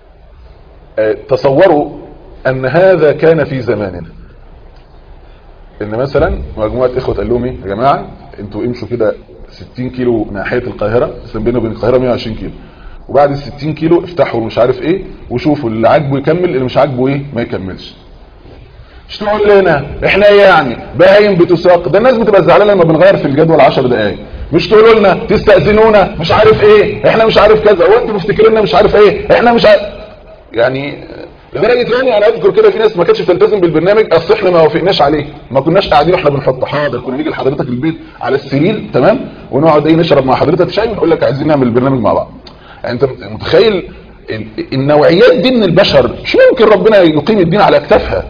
Speaker 2: تصوروا أن هذا كان في زماننا ان مثلا مجموعه اخوه قال لهم ايه يا جماعه انتوا امشوا كده 60 كيلو ناحيه القاهره مثلا بينه وبين القاهره 120 كيلو وبعد ال 60 كيلو افتحوا مش عارف ايه وشوفوا اللي عاجبه يكمل اللي مش عاجبه ايه ما يكملش مش تقول لنا احنا ايه يعني باين بتساق ده الناس بتبقى زعلانه لما بنغير في الجدول 10 دقائق مش تقولوا لنا تستاذنونا مش عارف ايه احنا مش عارف كذا وانتوا مفتكريننا مش عارف ايه احنا مش عارف يعني لدرجه يعني انا اذكر كده في ناس ما كانتش بتلتزم بالبرنامج اصل احنا ما وافقناش عليه ما كناش قاعدين واحنا بنحط حاضر كنا نيجي لحضرتك البيت على السرير تمام ونقعد ايه نشرب مع حضرتك شاي ونقول لك عايزين نعمل البرنامج مع بعض يعني انت متخيل النوعيات دي من البشر مش ممكن ربنا يقيم الدين على اكتافها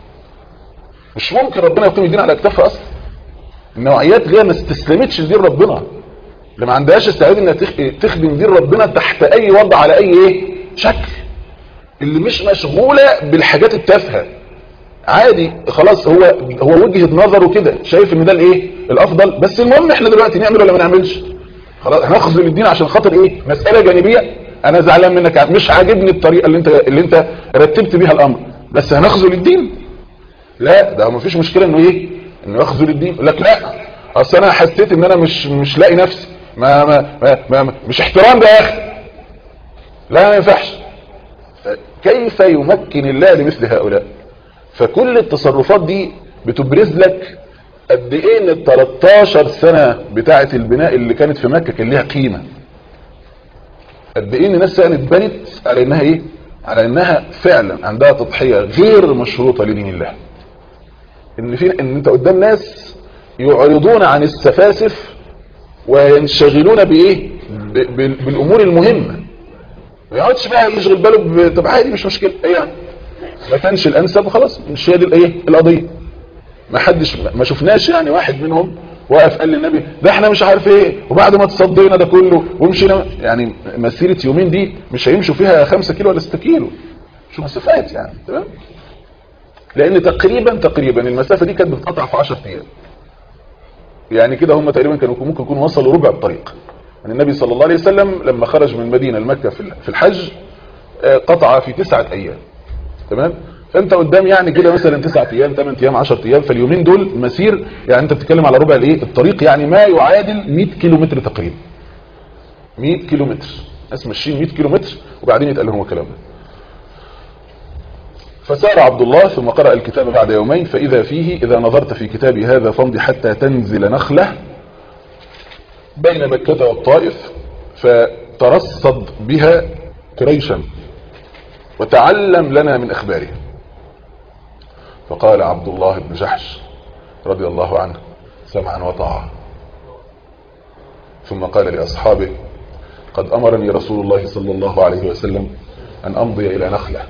Speaker 2: مش ممكن ربنا يقيم الدين على اكتافها اصلا النوعيات اللي هي ما استسلمتش لدين ربنا اللي ما عندهاش استعداد انها تخدم دين ربنا تحت اي وضع على اي ايه شكل اللي مش مشغولة بالحاجات التافهة عادي خلاص هو هو وجهة نظره كده شايف ان ده الايه الافضل بس المهم احنا دلوقتي نعمل ولا ما نعملش خلاص هنخذل الدين عشان خاطر ايه مسألة جانبية انا زعلان منك مش عاجبني الطريقة اللي انت اللي انت رتبت بيها الامر بس هنخذل الدين لا ده ما فيش مشكلة انه ايه انه يخذل الدين يقول لك لا اصل انا حسيت ان انا مش مش لاقي نفسي ما ما, ما, ما مش احترام ده يا اخي لا ما ينفعش كيف يمكن الله لمثل هؤلاء فكل التصرفات دي بتبرز لك قد ايه ان ال 13 سنة بتاعة البناء اللي كانت في مكة كان ليها قيمة قد ايه ان الناس كانت بنت على انها ايه على انها فعلا عندها تضحية غير مشروطة لدين الله ان في ان انت قدام ناس يعرضون عن السفاسف وينشغلون بايه بالامور المهمه ما يقعدش بقى يشغل باله ب... طب عادي مش مشكله ايه يعني ما كانش الانسب وخلاص مش هي دي الايه القضيه ما حدش ما شفناش يعني واحد منهم وقف قال للنبي ده احنا مش عارف ايه وبعد ما تصدينا ده كله ومشينا يعني مسيره يومين دي مش هيمشوا فيها 5 كيلو ولا 6 كيلو شو مسافات يعني تمام لان تقريبا تقريبا المسافه دي كانت بتتقطع في 10 ايام يعني كده هم تقريبا كانوا ممكن يكونوا وصلوا ربع الطريق يعني النبي صلى الله عليه وسلم لما خرج من المدينة لمكة في الحج قطع في تسعة أيام تمام فانت قدام يعني كده مثلا تسعة ايام 8 ايام 10 ايام فاليومين دول مسير يعني انت بتتكلم على ربع الايه الطريق يعني ما يعادل 100 كيلو متر تقريبا 100 كيلو متر ناس ماشيين 100 كيلو متر وبعدين يتقال لهم الكلام ده فسار عبد الله ثم قرأ الكتاب بعد يومين فإذا فيه إذا نظرت في كتابي هذا فامضي حتى تنزل نخلة بين مكة والطائف فترصد بها قريشا وتعلم لنا من أخبارها فقال عبد الله بن جحش رضي الله عنه سمعا وطاعة ثم قال لأصحابه قد أمرني رسول الله صلى الله عليه وسلم أن أمضي إلى نخلة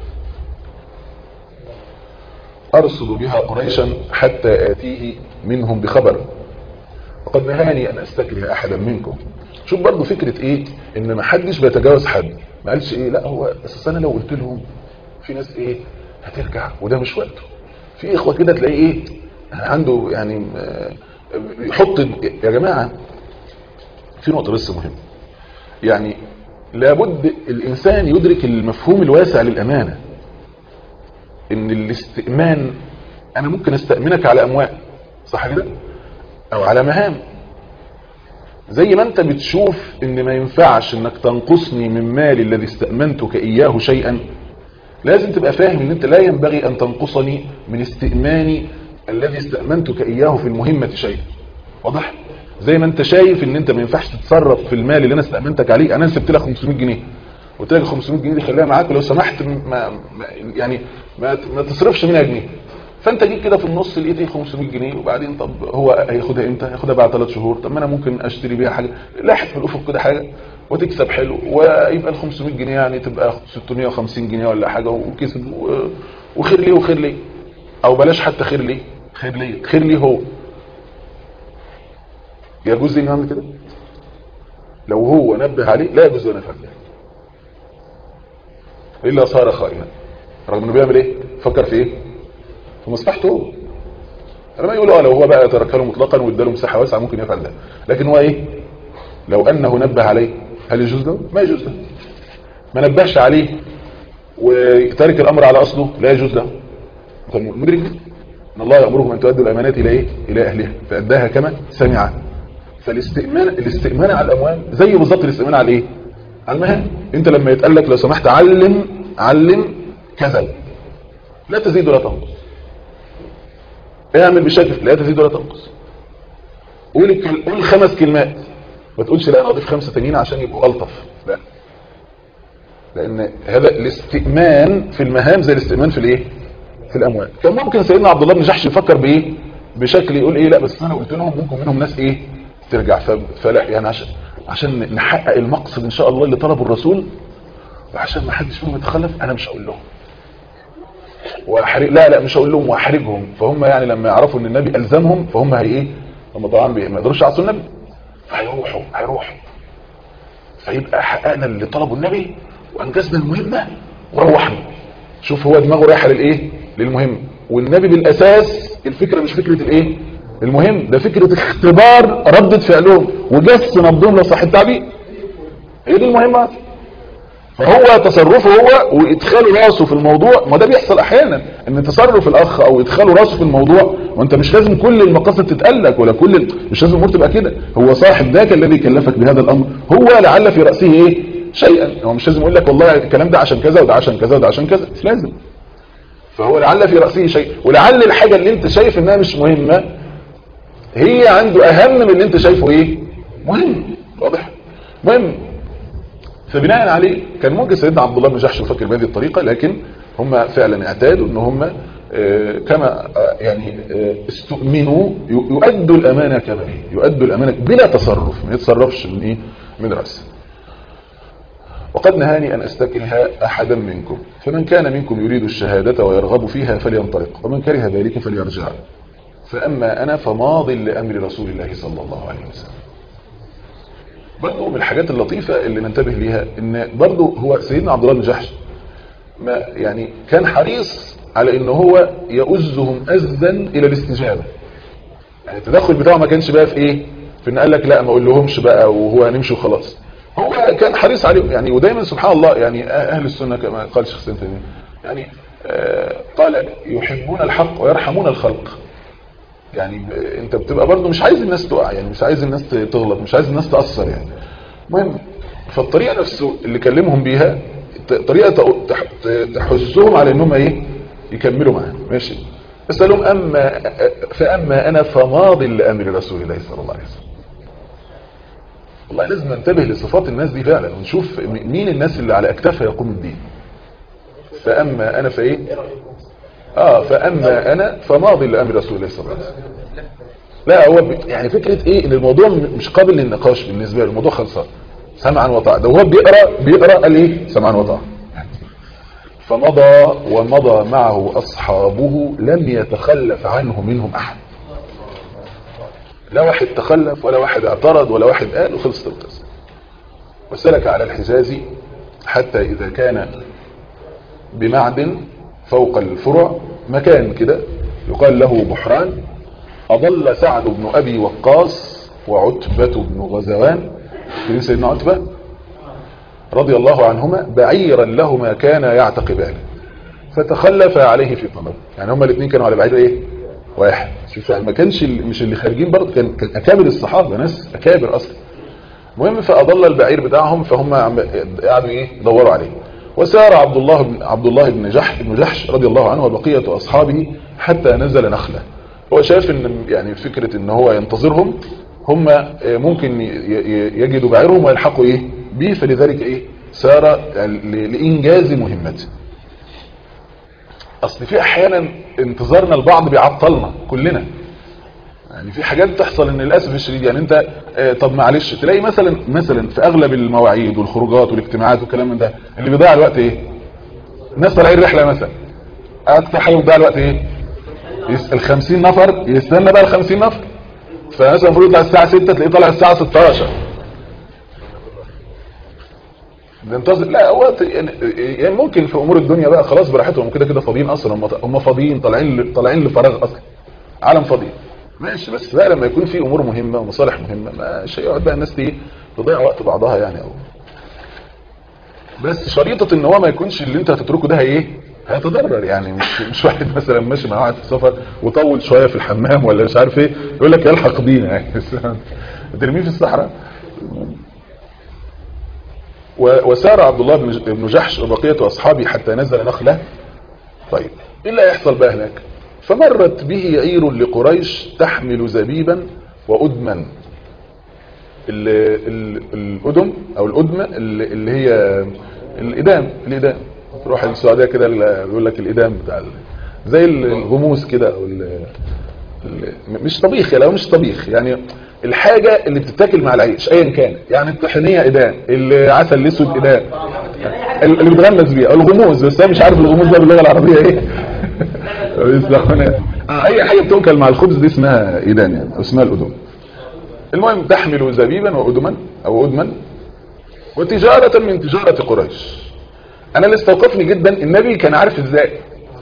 Speaker 2: أرصد بها قريشا حتى آتيه منهم بخبر وقد نهاني أن أستكره أحدا منكم شوف برضو فكرة إيه إن ما حدش بيتجاوز حد ما قالش إيه لا هو أساس أنا لو قلت لهم في ناس إيه هترجع وده مش وقته في إخوة كده تلاقيه إيه عنده يعني يحط يا جماعة في نقطة بس مهمة يعني لابد الإنسان يدرك المفهوم الواسع للأمانة ان الاستئمان انا ممكن استأمنك على اموال صح كده او على مهام زي ما انت بتشوف ان ما ينفعش انك تنقصني من مالي الذي استأمنتك اياه شيئا لازم تبقى فاهم ان انت لا ينبغي ان تنقصني من استئماني الذي استأمنتك اياه في المهمة شيئا واضح زي ما انت شايف ان انت ما ينفعش تتصرف في المال اللي انا استأمنتك عليه انا سبت لك 500 جنيه قلت لك 500 جنيه دي خليها معاك ولو سمحت ما ما يعني ما, ما تصرفش منها جنيه فانت جيت كده في النص لقيت ايه 500 جنيه وبعدين طب هو هياخدها امتى هياخدها بعد 3 شهور طب ما انا ممكن اشتري بيها حاجه لاحق في الافق كده حاجه وتكسب حلو ويبقى ال 500 جنيه يعني تبقى 650 جنيه ولا حاجه وكسب وخير ليه وخير ليه او بلاش حتى خير ليه خير ليه خير ليه هو يجوز لي نعمل كده لو هو نبه عليه لا يجوز انا فعل الا صار خائنا رغم انه بيعمل ايه فكر في ايه في مصلحته هو لما يقولوا اه لو هو بقى تركه له مطلقا واداله مساحه واسعه ممكن يفعل ده لكن هو ايه لو انه نبه عليه هل يجوز له ما يجوز له ما نبهش عليه وترك الامر على اصله لا يجوز له انت مدرك ان الله يامركم ان تؤدوا الامانات الى ايه الى اهلها فاداها كما سمع فالاستئمان الاستئمان على الاموال زي بالظبط الاستئمان على ايه على المهام انت لما يتقال لك لو سمحت علم علم كذا لا تزيد ولا تنقص اعمل بشكل لا تزيد ولا تنقص قول الكل... قول خمس كلمات ما تقولش لا انا اضيف خمسه تانيين عشان يبقوا الطف لا لان هذا الاستئمان في المهام زي الاستئمان في الايه في الاموال كان ممكن سيدنا عبد الله بن جحش يفكر بايه بشكل يقول ايه لا بس انا قلت لهم ممكن منهم ناس ايه ترجع ف... فلا يعني عشان عشان نحقق المقصد ان شاء الله اللي طلبه الرسول وعشان ما حدش فيهم يتخلف انا مش هقول لهم واحرج لا لا مش هقول لهم واحرجهم فهم يعني لما يعرفوا ان النبي الزمهم فهم هي ايه هم طبعا بي- ما يقدروش يعصوا النبي فهيروحوا هيروحوا فيبقى حققنا اللي طلبه النبي وانجزنا المهمه وروحنا شوف هو دماغه رايحه للايه للمهم والنبي بالاساس الفكره مش فكره الايه المهم ده فكره اختبار ردة فعلهم وجس نبضهم لو صح التعبير هي دي المهمه فهو تصرفه هو وادخاله راسه في الموضوع ما ده بيحصل احيانا ان تصرف الاخ او ادخاله راسه في الموضوع وانت مش لازم كل المقاصد تتقلك ولا كل مش لازم الامور تبقى كده هو صاحب ذاك الذي كلفك بهذا الامر هو لعل في راسه ايه شيئا هو مش لازم يقول لك والله الكلام ده عشان كذا وده عشان كذا وده عشان كذا مش لازم فهو لعل في راسه شيء ولعل الحاجه اللي انت شايف انها مش مهمه هي عنده اهم من اللي انت شايفه ايه مهم واضح مهم فبناء عليه كان ممكن سيدنا عبد الله بن جحش يفكر بهذه الطريقة لكن هم فعلا اعتادوا ان هم آه، كما آه، يعني آه، استؤمنوا ي- يؤدوا الامانة كما هي يؤدوا الامانة بلا تصرف ما يتصرفش من ايه من رأسه وقد نهاني أن أستكره أحدا منكم فمن كان منكم يريد الشهادة ويرغب فيها فلينطلق ومن كره ذلك فليرجع فأما أنا فماض لأمر رسول الله صلى الله عليه وسلم برضه من الحاجات اللطيفة اللي ننتبه ليها ان برضه هو سيدنا عبد الله بن جحش ما يعني كان حريص على ان هو يؤزهم أزا الى الاستجابة يعني التدخل بتاعه ما كانش بقى في ايه في ان قال لك لا ما اقول لهمش بقى وهو هنمشي وخلاص هو كان حريص عليهم يعني ودايما سبحان الله يعني اهل السنة كما قال شيخ سنتين يعني آه قال يحبون الحق ويرحمون الخلق يعني ب- انت بتبقى برضو مش عايز الناس تقع يعني مش عايز الناس ت- تغلط مش عايز الناس تأثر يعني المهم فالطريقة نفسه اللي كلمهم بيها ت- طريقة تق- تح- ت- تحسهم على انهم ايه يكملوا معاه ماشي بس قال لهم اما فاما انا فماض لامر رسول الله صلى الله عليه وسلم والله لازم ننتبه لصفات الناس دي فعلا ونشوف م- مين الناس اللي على اكتافها يقوم الدين فاما انا فايه اه فاما انا فماضي لامر رسول الله صلى الله عليه وسلم لا هو ب- يعني فكرة ايه ان الموضوع م- مش قابل للنقاش بالنسبة له الموضوع خلصان سمعا وطاعة ده هو بيقرأ بيقرأ قال ايه سمعا وطاعة فمضى ومضى معه اصحابه لم يتخلف عنه منهم احد لا واحد تخلف ولا واحد اعترض ولا واحد قال وخلصت القصة وسلك على الحجاز حتى اذا كان بمعدن فوق الفرع مكان كده يقال له بحران أضل سعد بن أبي وقاص وعتبة بن غزوان كريم سيدنا عتبة رضي الله عنهما بعيرا لهما كان يعتقبان فتخلف عليه في طلب يعني هما الاثنين كانوا على بعير ايه واحد شوف ما كانش ال- مش اللي خارجين برضه كان كان اكابر الصحابه ناس اكابر اصلا المهم فاضل البعير بتاعهم فهم عم- قعدوا ايه يدوروا عليه وسار عبد الله بن عبد الله بن جحش بن جحش رضي الله عنه وبقيه اصحابه حتى نزل نخله هو شايف ان يعني فكره ان هو ينتظرهم هم ممكن ي- ي- يجدوا بعيرهم ويلحقوا ايه به فلذلك ايه سار ل- لانجاز مهمته اصل في احيانا انتظارنا البعض بيعطلنا كلنا يعني في حاجات بتحصل ان للاسف الشديد يعني انت آه، طب معلش تلاقي مثلا مثلا في اغلب المواعيد والخروجات والاجتماعات والكلام من ده اللي بيضيع الوقت ايه الناس طالعين رحله مثلا اكتر حاجه بتضيع الوقت ايه يس- ال 50 نفر يستنى بقى ال 50 نفر فمثلا المفروض يطلع الساعه 6 تلاقيه طالع الساعه 16 بينتظر لا هو ت- يعني يعني ممكن في امور الدنيا بقى خلاص براحتهم كده كده فاضيين اصلا هم هم فاضيين طالعين ل- طالعين لفراغ اصلا عالم فاضي ماشي بس بقى لما يكون في امور مهمه ومصالح مهمه مش هيقعد بقى الناس دي تضيع وقت بعضها يعني او بس شريطه ان هو ما يكونش اللي انت هتتركه ده ايه هيتضرر يعني مش مش واحد مثلا ماشي مع واحد في سفر وطول شويه في الحمام ولا مش عارف ايه يقول لك يلحق بينا يعني ترميه في الصحراء و- وسار عبد الله بن بن جحش وبقيه اصحابه حتى نزل نخله طيب ايه اللي هيحصل بقى هناك فمرت به عير لقريش تحمل زبيبا وأدما ال- ال- الأدم أو الأدمة اللي اللي هي الإدام الإدام تروح السعودية كده ال- بيقول لك الإدام بتاع ال- زي ال- الغموس كده أو ال- ال- مش طبيخ يعني مش طبيخ يعني الحاجة اللي بتتاكل مع العيش ايا كان يعني الطحينية ادام العسل الاسود ادام اللي بتغمس بيها الغموس بس انا مش عارف الغموس ده باللغة العربية ايه بيسمعونا آه، اي حاجة بتؤكل مع الخبز دي اسمها ايدان يعني او اسمها الادم المهم تحمل زبيبا وادما او ادما وتجارة من تجارة قريش انا اللي استوقفني جدا النبي كان عارف ازاي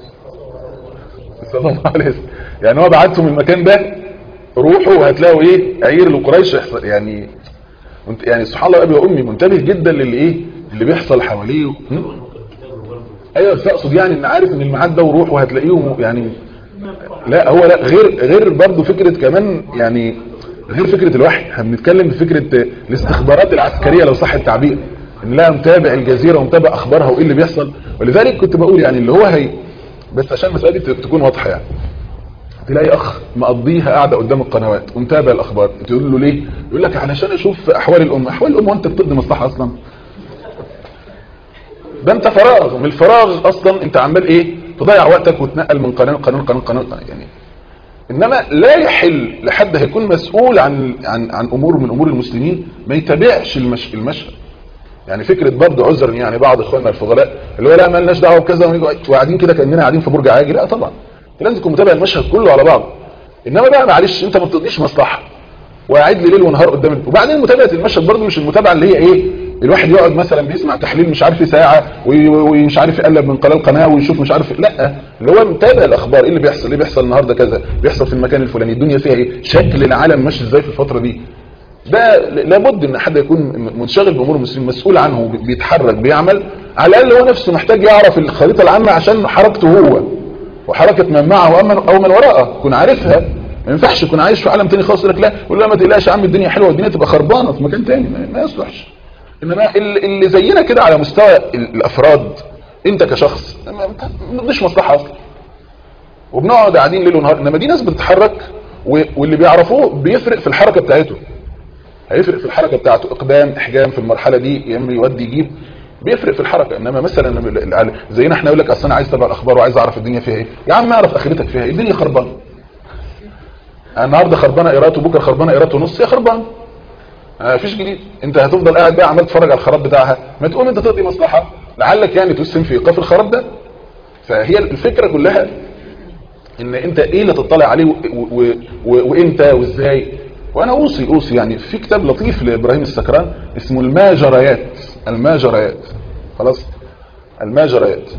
Speaker 2: صلى الله عليه وسلم يعني هو بعتهم المكان ده روحوا وهتلاقوا ايه عير لقريش يحصل يعني انت- يعني سبحان الله ابي وامي منتبه جدا للي ايه اللي بيحصل حواليه هم؟ ايوه بس اقصد يعني ان عارف ان الميعاد ده وروح وهتلاقيهم يعني لا هو لا غير غير برضه فكره كمان يعني غير فكره الوحي احنا بنتكلم في فكره الاستخبارات العسكريه لو صح التعبير ان لا متابع الجزيره ومتابع اخبارها وايه اللي بيحصل ولذلك كنت بقول يعني اللي هو هي بس عشان المساله دي تكون واضحه يعني تلاقي اخ مقضيها قاعده قدام القنوات ومتابع الاخبار تقول له ليه يقول لك علشان اشوف احوال الامه احوال الامه وانت بتقضي مصلحه اصلا ده انت فراغ من الفراغ اصلا انت عمال ايه تضيع وقتك وتنقل من قناه لقناه لقناه لقناه يعني انما لا يحل لحد هيكون مسؤول عن عن عن امور من امور المسلمين ما يتابعش المش المشهد يعني فكره برضه عذرا يعني بعض اخواننا الفضلاء اللي هو لا مالناش دعوه بكذا ونيجي وقاعدين كده كاننا قاعدين في برج عاجي لا طبعا انت لازم تكون متابع المشهد كله على بعضه انما بقى معلش انت ما بتقضيش مصلحه وقاعد لي ليل ونهار قدام ال- وبعدين متابعه المشهد برضه مش المتابعه اللي هي ايه الواحد يقعد مثلا بيسمع تحليل مش عارف إيه ساعه وي- ومش عارف يقلب من قناه لقناه ويشوف مش عارف إيه. لا اللي هو متابع الاخبار ايه اللي بيحصل ايه بيحصل النهارده كذا بيحصل في المكان الفلاني الدنيا فيها ايه شكل العالم ماشي ازاي في الفتره دي ده لابد ان حد يكون منشغل بامور المسلمين مسؤول عنه بيتحرك بيعمل على الاقل هو نفسه محتاج يعرف الخريطه العامه عشان حركته هو وحركه من معه او من او من وراءه يكون عارفها ما ينفعش يكون عايش في عالم تاني خالص يقول لك لا يقول لا ما تقلقش يا عم الدنيا حلوه والدنيا تبقى خربانه في مكان تاني ما, ما يصلحش انما ال- اللي زينا كده على مستوى ال- الافراد انت كشخص ما ما بنقضيش مصلحه اصلا وبنقعد قاعدين ليل ونهار انما دي ناس بتتحرك و- واللي بيعرفوه بيفرق في الحركه بتاعته هيفرق في الحركه بتاعته اقدام احجام في المرحله دي يا اما يودي يجيب بيفرق في الحركه انما مثلا لما ال- ال- زينا احنا يقول لك اصل انا عايز اتابع الاخبار وعايز اعرف الدنيا فيها ايه يا عم اعرف اخرتك فيها ايه الدنيا خربانه النهارده خربانه ايرات وبكره خربانه ايرات ونص يا خربانه ما فيش جديد انت هتفضل قاعد بقى عمال تتفرج على الخراب بتاعها ما تقوم انت تقضي مصلحه لعلك يعني تسهم في ايقاف الخراب ده فهي الفكره كلها ان انت ايه اللي تطلع عليه و- و- و- وامتى وازاي وانا اوصي اوصي يعني في كتاب لطيف لابراهيم السكران اسمه الماجريات الماجريات خلاص الماجريات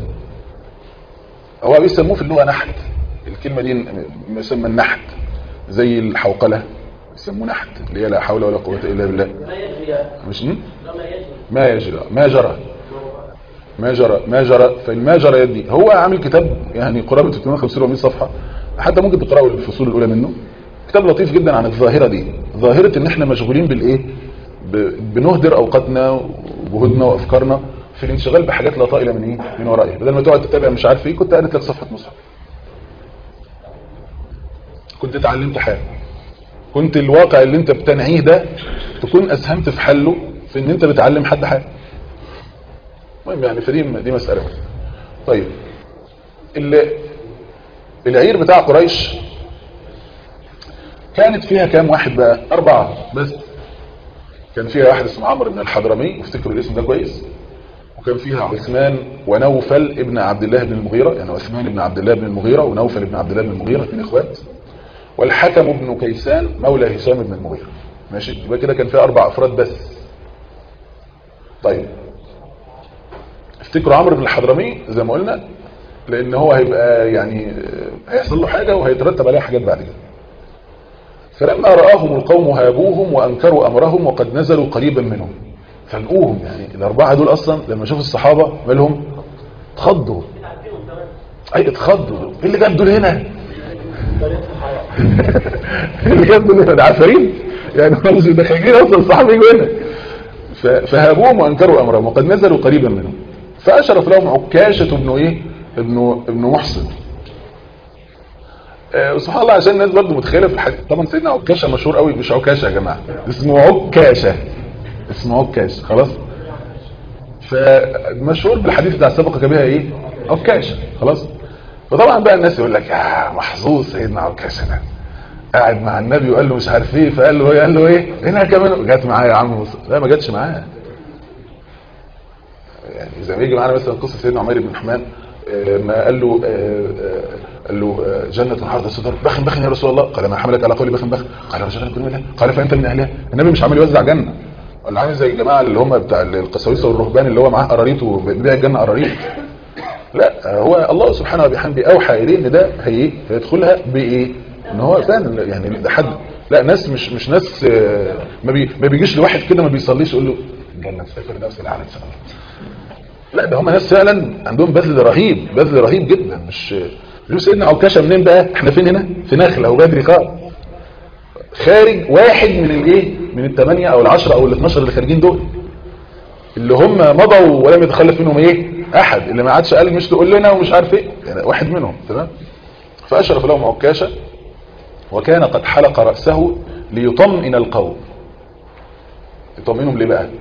Speaker 2: هو بيسموه في اللغه نحت الكلمه دي يسمى النحت زي الحوقله يسموه نحت اللي هي لا حول ولا قوه الا بالله
Speaker 3: ما يجري
Speaker 2: مش م?
Speaker 3: ما يجري
Speaker 2: ما يجرى ما جرى ما جرى ما جرى فالما جرى دي هو عامل كتاب يعني قرابه 350 400 صفحه حتى ممكن تقراوا الفصول الاولى منه كتاب لطيف جدا عن الظاهره دي ظاهره ان احنا مشغولين بالايه ب- بنهدر اوقاتنا وجهودنا وافكارنا في الانشغال بحاجات لا طائله من ايه من ورائها بدل ما تقعد تتابع مش عارف ايه كنت قريت لك صفحه مصحف كنت اتعلمت حاجه كنت الواقع اللي انت بتنعيه ده تكون اسهمت في حله في ان انت بتعلم حد حاجه المهم يعني فدي دي مساله طيب ال- العير بتاع قريش كانت فيها كام واحد بقى اربعه بس كان فيها واحد اسمه عمرو بن الحضرمي افتكروا الاسم ده كويس وكان فيها عثمان ونوفل ابن عبد الله بن المغيرة يعني عثمان بن عبد الله بن المغيرة ونوفل بن عبد الله بن المغيرة اثنين اخوات والحكم بن كيسان مولى هشام بن المغيرة ماشي يبقى كده كان فيها اربع افراد بس طيب افتكروا عمرو بن الحضرمي زي ما قلنا لان هو هيبقى يعني آه، هيحصل له حاجة وهيترتب عليها حاجات بعد كده فلما رآهم القوم هابوهم وأنكروا أمرهم وقد نزلوا قريبا منهم فلقوهم يعني الأربعة دول أصلا لما شافوا الصحابة مالهم اتخضوا اي اتخضوا ايه اللي جاب دول هنا ايه اللي جاب دول هنا ده عفاريت يعني هم مش متخيلين اصلا الصحابه يجوا هنا ف- فهابوهم وانكروا امرهم وقد نزلوا قريبا منهم فاشرف لهم عكاشه ابن ايه ابن ابن محسن آه، سبحان الله عشان الناس برضه متخيله في الحديث طبعا سيدنا عكاشه مشهور قوي مش عكاشه يا جماعه اسمه عكاشه اسمه عكاشه خلاص فمشهور بالحديث بتاع سبقك بها ايه عكاشه خلاص فطبعا بقى الناس يقول لك يا محظوظ سيدنا عكاشه ده قاعد مع النبي وقال له مش عارف ايه فقال له ايه قال له ايه هنا كمان جت معايا يا عم مصر. لا ما جاتش معاه يعني زي ما يجي معانا مثلا قصه سيدنا عمير بن حمام آه، ما قال له آه، آه، قال له آه، جنة عرض الصدر بخن بخن يا رسول الله قال ما حملك على قولي بخن بخن قال رجل كل منها قال فانت من اهلها النبي مش عامل يوزع جنه ولا عامل زي الجماعه اللي هم بتاع القساوسه والرهبان اللي هو معاه قراريط وبيبيع الجنه قراريط لا آه، هو الله سبحانه وبحمده اوحى اليه ان ده هي هيدخلها بايه ان هو فعلا يعني ده حد لا ناس مش مش ناس آه، ما, بي ما بيجيش لواحد كده ما بيصليش يقول له جنة سافر نفس الاعلى لا ده هم ناس فعلا عندهم بذل رهيب بذل رهيب جدا مش شوف سيدنا عكاشه منين بقى احنا فين هنا في نخل او بدري قال خارج واحد من الايه من الثمانيه او العشره او ال12 اللي خارجين دول اللي هم مضوا ولم يتخلف منهم ايه احد اللي ما عادش قال مش تقول لنا ومش عارف ايه يعني واحد منهم تمام فاشرف لهم عكاشه وكان قد حلق راسه ليطمئن القوم يطمئنهم ليه بقى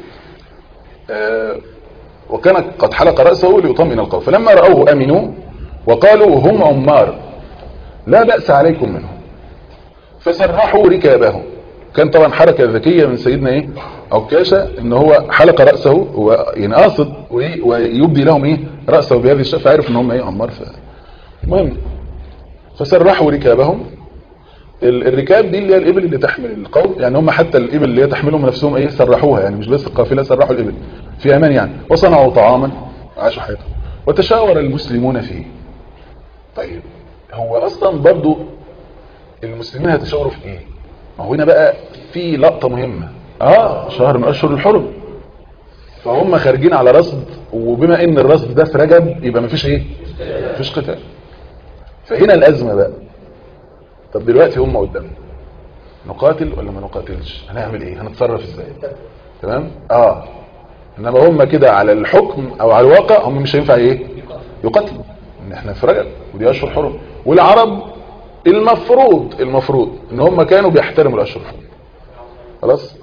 Speaker 2: آه وكان قد حلق رأسه ليطمئن القوم فلما رأوه أمنوا وقالوا هم عمار لا بأس عليكم منهم فسرحوا ركابهم كان طبعا حركة ذكية من سيدنا ايه عكاشة ان هو حلق رأسه هو يعني قاصد وإيه؟ ويبدي لهم ايه رأسه بهذه الشيء فعرف ان هم ايه عمار ف... المهم فسرحوا ركابهم ال- الركاب دي اللي هي الابل اللي تحمل القوم يعني هم حتى الابل اللي هي تحملهم نفسهم ايه سرحوها يعني مش بس القافله سرحوا الابل في امان يعني وصنعوا طعاما عاشوا حياتهم وتشاور المسلمون فيه طيب هو اصلا برضو المسلمين هيتشاوروا في ايه ما هو هنا بقى في لقطه مهمه اه شهر من اشهر الحرم فهم خارجين على رصد وبما ان الرصد ده في رجب يبقى مفيش ايه مفيش قتال فهنا الازمه بقى طب دلوقتي هم قدامنا نقاتل ولا ما نقاتلش هنعمل ايه هنتصرف ازاي تمام اه انما هم كده على الحكم او على الواقع هم مش هينفع ايه يقاتلوا ان احنا في رجب ودي اشهر حرم والعرب المفروض المفروض ان هم كانوا بيحترموا الاشهر الحرم خلاص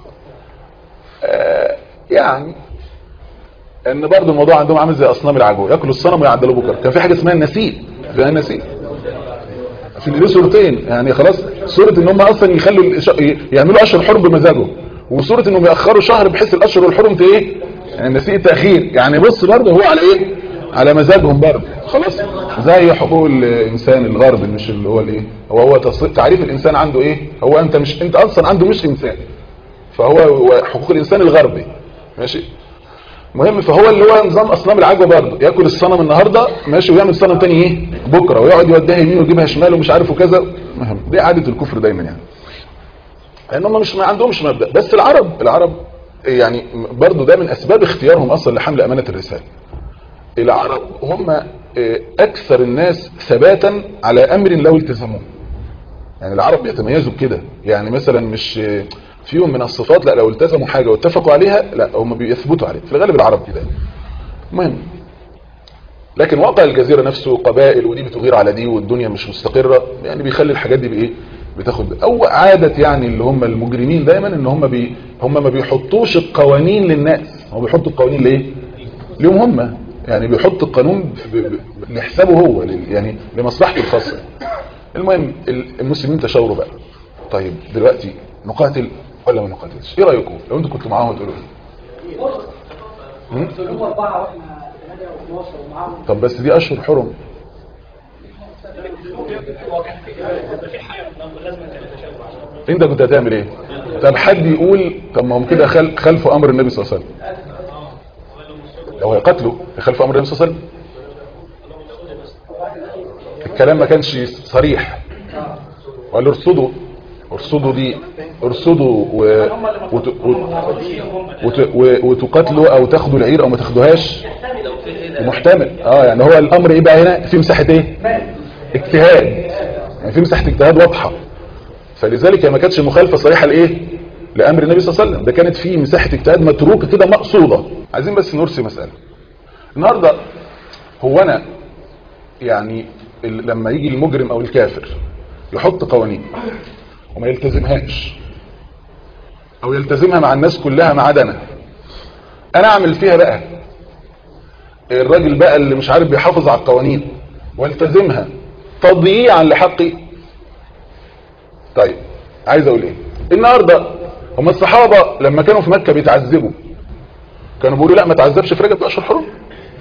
Speaker 2: آه يعني ان برضو الموضوع عندهم عامل زي اصنام العجوه ياكلوا الصنم ويعدلوا بكره كان في حاجه اسمها النسيء في النسيء في دي صورتين يعني خلاص صورة ان هم اصلا يخلوا الإش- يعملوا اشهر حرم بمزاجهم وصورة انهم يأخروا شهر بحيث الاشهر والحرم ت- ايه يعني نسيء تأخير يعني بص برضه هو على ايه على مزاجهم برضه خلاص زي حقوق الانسان الغرب مش اللي هو الايه هو هو تص- تعريف الانسان عنده ايه هو انت مش انت اصلا عنده مش انسان فهو هو حقوق الانسان الغربي ماشي مهم فهو اللي هو نظام اصنام العجوه برضه ياكل الصنم النهارده ماشي ويعمل صنم تاني ايه بكره ويقعد يوديها يمين ويجيبها شمال ومش عارف وكذا مهم دي عاده الكفر دايما يعني لان هم مش ما عندهمش مبدا بس العرب العرب يعني برضه ده من اسباب اختيارهم اصلا لحمل امانه الرساله العرب هم اكثر الناس ثباتا على امر لو التزموه يعني العرب بيتميزوا بكده يعني مثلا مش فيهم من الصفات لا لو التزموا حاجة واتفقوا عليها لا هم بيثبتوا عليها في الغالب العرب كده المهم لكن واقع الجزيرة نفسه قبائل ودي بتغير على دي والدنيا مش مستقرة يعني بيخلي الحاجات دي بايه بتاخد او عادة يعني اللي هم المجرمين دايما ان هم بي هم ما بيحطوش القوانين للناس هم بيحطوا القوانين ليه ليهم هم يعني بيحط القانون ب- ب- لحسابه هو لل- يعني لمصلحته الخاصة المهم المسلمين تشاوروا بقى طيب دلوقتي نقاتل ولا ما نقاتلش ايه رايكم لو انتوا كنتوا معاهم تقولوا ايه هم؟
Speaker 3: هم أربعة وإحنا 8 و12 ومعاهم
Speaker 2: طب بس دي اشهر حرم انت كنت هتعمل ايه طب حد يقول طب ما هم كده خل... خلفوا امر النبي صلى الله عليه وسلم لو هيقتلوا يخالفوا امر النبي صلى الله عليه وسلم الكلام ما كانش صريح وقال له ارصدوا ارصدوا دي ارصدوا و... وت... وت... وت... و- وتقاتلوا او تاخدوا العير او ما تاخدوهاش محتمل اه يعني هو الامر ايه بقى هنا في مساحه ايه اجتهاد يعني في مساحه اجتهاد واضحه فلذلك هي ما كانتش مخالفه صريحه لايه لامر النبي صلى الله عليه وسلم ده كانت في مساحه اجتهاد متروكه كده مقصوده عايزين بس نرسي مساله النهارده هو انا يعني ال- لما يجي المجرم او الكافر يحط قوانين وما يلتزمهاش او يلتزمها مع الناس كلها ما عدا انا انا اعمل فيها بقى الراجل بقى اللي مش عارف بيحافظ على القوانين والتزمها تضييعا لحقي طيب عايز اقول ايه النهارده هم الصحابه لما كانوا في مكه بيتعذبوا كانوا بيقولوا لا ما تعذبش في رجب اشهر حرم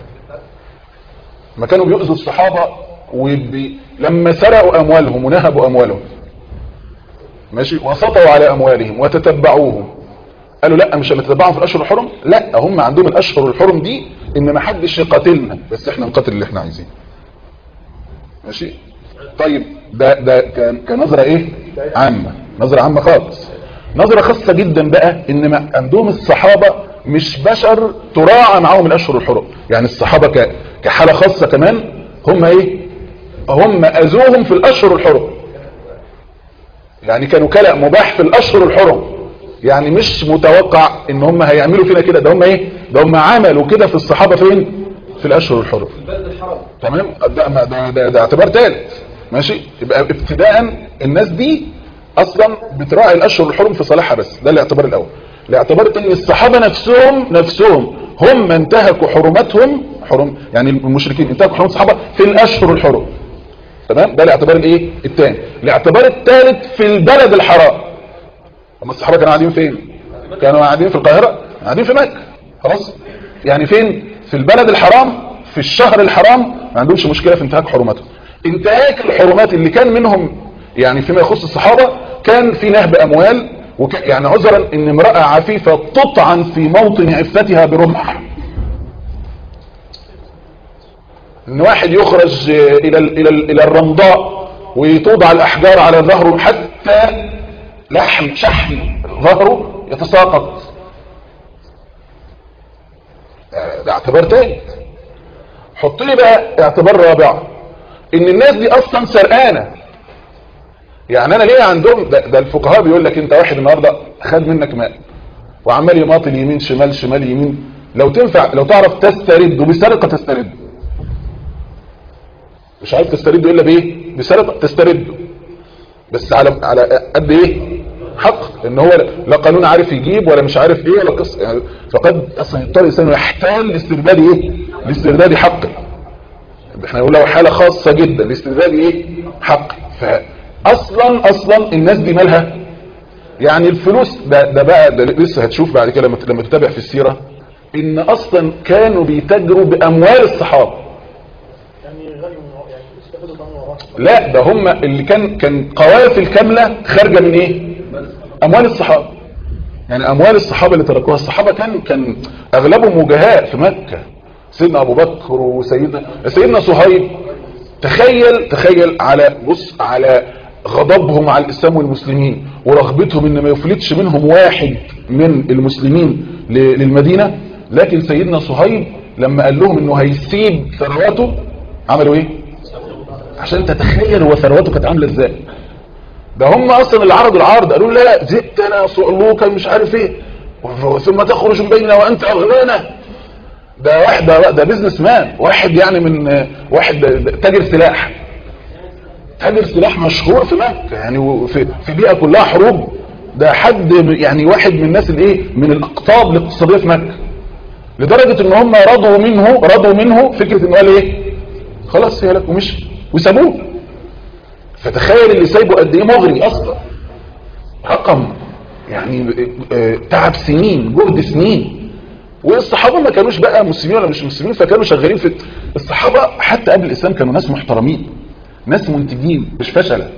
Speaker 2: ما كانوا بيؤذوا الصحابه وبي... لما سرقوا اموالهم ونهبوا اموالهم ماشي وسطوا على اموالهم وتتبعوهم قالوا لا مش هنتبعهم في الاشهر الحرم لا هم عندهم الاشهر الحرم دي ان ما حدش يقاتلنا بس احنا نقاتل اللي احنا عايزينه ماشي طيب ده ده كان كنظره ايه عامه نظره عامه خالص نظره خاصه جدا بقى ان ما عندهم الصحابه مش بشر تراعى معاهم الاشهر الحرم يعني الصحابه ك- كحاله خاصه كمان هم ايه هم اذوهم في الاشهر الحرم يعني كانوا كلأ مباح في الاشهر الحرم يعني مش متوقع ان هم هيعملوا فينا كده ده هم ايه ده هم عملوا كده في الصحابه فين في الاشهر الحرم
Speaker 3: البلد الحرام
Speaker 2: تمام ده, ما- ده, ده, ده اعتبار ثالث ماشي يبقى ابتداء الناس دي اصلا بتراعي الاشهر الحرم في صالحها بس ده الاعتبار الاول الاعتبار ان الصحابه نفسهم نفسهم هم انتهكوا حرماتهم حرم يعني المشركين انتهكوا حرمات الصحابه في الاشهر الحرم تمام ده الاعتبار الايه الثاني الاعتبار الثالث في البلد الحرام هم الصحابه كانوا قاعدين فين كانوا قاعدين في القاهره قاعدين في مكه خلاص يعني فين في البلد الحرام في الشهر الحرام ما عندهمش مشكله في انتهاك حرماتهم انتهاك الحرمات اللي كان منهم يعني فيما يخص الصحابه كان في نهب اموال وك يعني عذرا ان امراه عفيفه تطعن في موطن عفتها برمح ان واحد يخرج الى ال الى ال الى الرمضاء وتوضع الاحجار على ظهره حتى لحم شحم ظهره يتساقط آه، ده اعتبار تاني حط لي بقى اعتبار رابع ان الناس دي اصلا سرقانه يعني انا ليه عندهم ده, ده الفقهاء بيقول لك انت واحد النهارده خد منك مال وعمال يماطل يمين شمال شمال يمين لو تنفع لو تعرف تسترده بسرقه تسترده مش عارف تسترده الا بايه بسرقه تسترده بس على على قد ايه حق ان هو لا قانون عارف يجيب ولا مش عارف ايه ولا قصه يعني فقد اصلا يضطر الانسان يحتال لاسترداد ايه لاسترداد حقه احنا نقول له حاله خاصه جدا لاسترداد ايه حقه فاصلا اصلا الناس دي مالها يعني الفلوس ده, ده بقى ده لسه هتشوف بعد كده لما لما تتابع في السيره ان اصلا كانوا بيتاجروا باموال الصحابه
Speaker 3: يعني غني من يعني استفادوا بقى من وراه
Speaker 2: لا ده هم اللي كان كان قوافل كامله خارجه من ايه اموال الصحابه يعني اموال الصحابه اللي تركوها الصحابه كان كان اغلبهم وجهاء في مكه سيدنا ابو بكر وسيدنا سيدنا صهيب تخيل تخيل على بص على غضبهم على الاسلام والمسلمين ورغبتهم ان ما يفلتش منهم واحد من المسلمين ل- للمدينه لكن سيدنا صهيب لما قال لهم انه هيسيب ثروته عملوا ايه عشان تتخيل هو ثروته كانت عامله ازاي ده هم اصلا اللي عرضوا العرض قالوا لا زدتنا صعلوكا مش عارف ايه ثم تخرج من بيننا وانت اغنانا ده واحد ده, ده بيزنس مان واحد يعني من واحد تاجر سلاح تاجر سلاح مشهور في مكه يعني وفي في بيئه كلها حروب ده حد يعني واحد من الناس الايه من الاقطاب الاقتصاديه في مكه لدرجه ان هم رضوا منه رضوا منه فكره انه قال ايه خلاص يا لك ومشي وسابوه فتخيل اللي سايبه قد ايه مغري اصلا رقم يعني آه، تعب سنين جهد سنين والصحابه ما كانوش بقى مسلمين ولا مش مسلمين فكانوا شغالين في الصحابه حتى قبل الاسلام كانوا ناس محترمين ناس منتجين مش فشله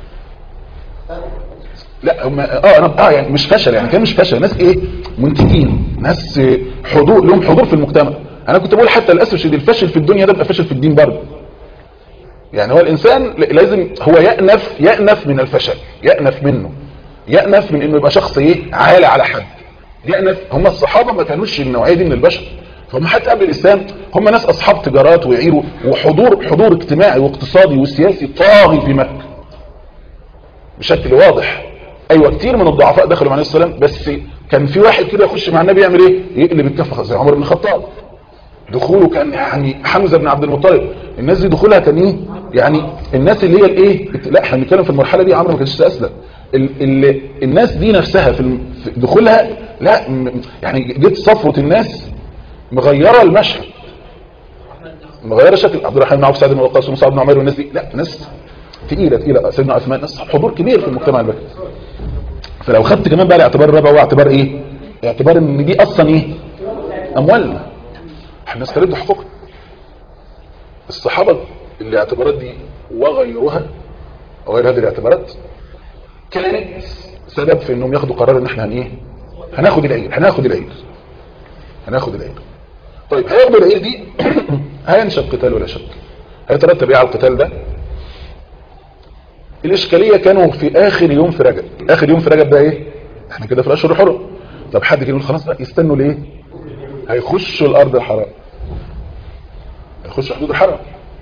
Speaker 2: لا هم اه انا اه يعني مش فشل يعني كان مش فشل ناس ايه منتجين ناس آه، حضور لهم حضور في المجتمع انا كنت بقول حتى للاسف الشديد الفشل في الدنيا ده بيبقى فشل في الدين برضه يعني هو الانسان ل- لازم هو يأنف يأنف من الفشل يأنف منه يأنف من انه يبقى شخص ايه عالي على حد يأنف هم الصحابة ما كانوش النوعية دي من البشر فهم حتى قبل الاسلام هم ناس اصحاب تجارات ويعيروا وحضور حضور اجتماعي واقتصادي وسياسي طاغي في مكه بشكل واضح ايوه كتير من الضعفاء دخلوا مع النبي صلى الله عليه وسلم بس كان في واحد كده يخش مع النبي يعمل ايه يقلب الكفه زي عمر بن الخطاب دخوله كان يعني حمزه بن عبد المطلب الناس دي دخولها كان ايه يعني الناس اللي هي الايه لا احنا بنتكلم في المرحله دي عمرو ما كانش اسلم ال ال الناس دي نفسها في الم- في دخولها لا م- يعني جت صفوه الناس مغيره المشهد مغيره شكل عبد الرحمن بن عوف سعد بن وقاص ومصعب بن عمير والناس دي لا ناس تقيله تقيله سيدنا عثمان ناس حضور كبير في المجتمع البشري فلو خدت كمان بقى الاعتبار الرابع هو اعتبار ايه اعتبار ان دي اصلا ايه اموالنا احنا نسترد حقوقنا الصحابه الاعتبارات دي وغيرها وغير هذه الاعتبارات كانت سبب في انهم ياخدوا قرار ان احنا هن ايه هناخد العير هناخد العير هناخد العير طيب هياخدوا العير دي هينشا قتال ولا شك هيترتب ايه على القتال ده الاشكاليه كانوا في اخر يوم في رجب اخر يوم في رجب ده ايه احنا كده في الاشهر الحرم طب حد كده يقول خلاص بقى يستنوا ليه هيخشوا الارض الحرام هيخشوا حدود الحرم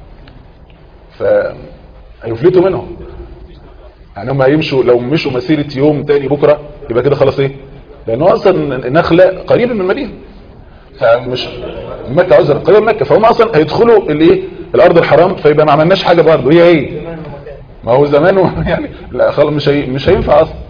Speaker 2: فهيفلتوا منهم يعني هم هيمشوا لو مشوا مسيرة يوم تاني بكرة يبقى كده خلاص ايه لانه اصلا نخلة قريب من المدينة فمش مكة عذر قريب من مكة فهم اصلا هيدخلوا الايه الارض الحرام فيبقى ما عملناش حاجة برضه هي ايه ما هو زمان يعني لا خلاص مش هي مش هينفع اصلا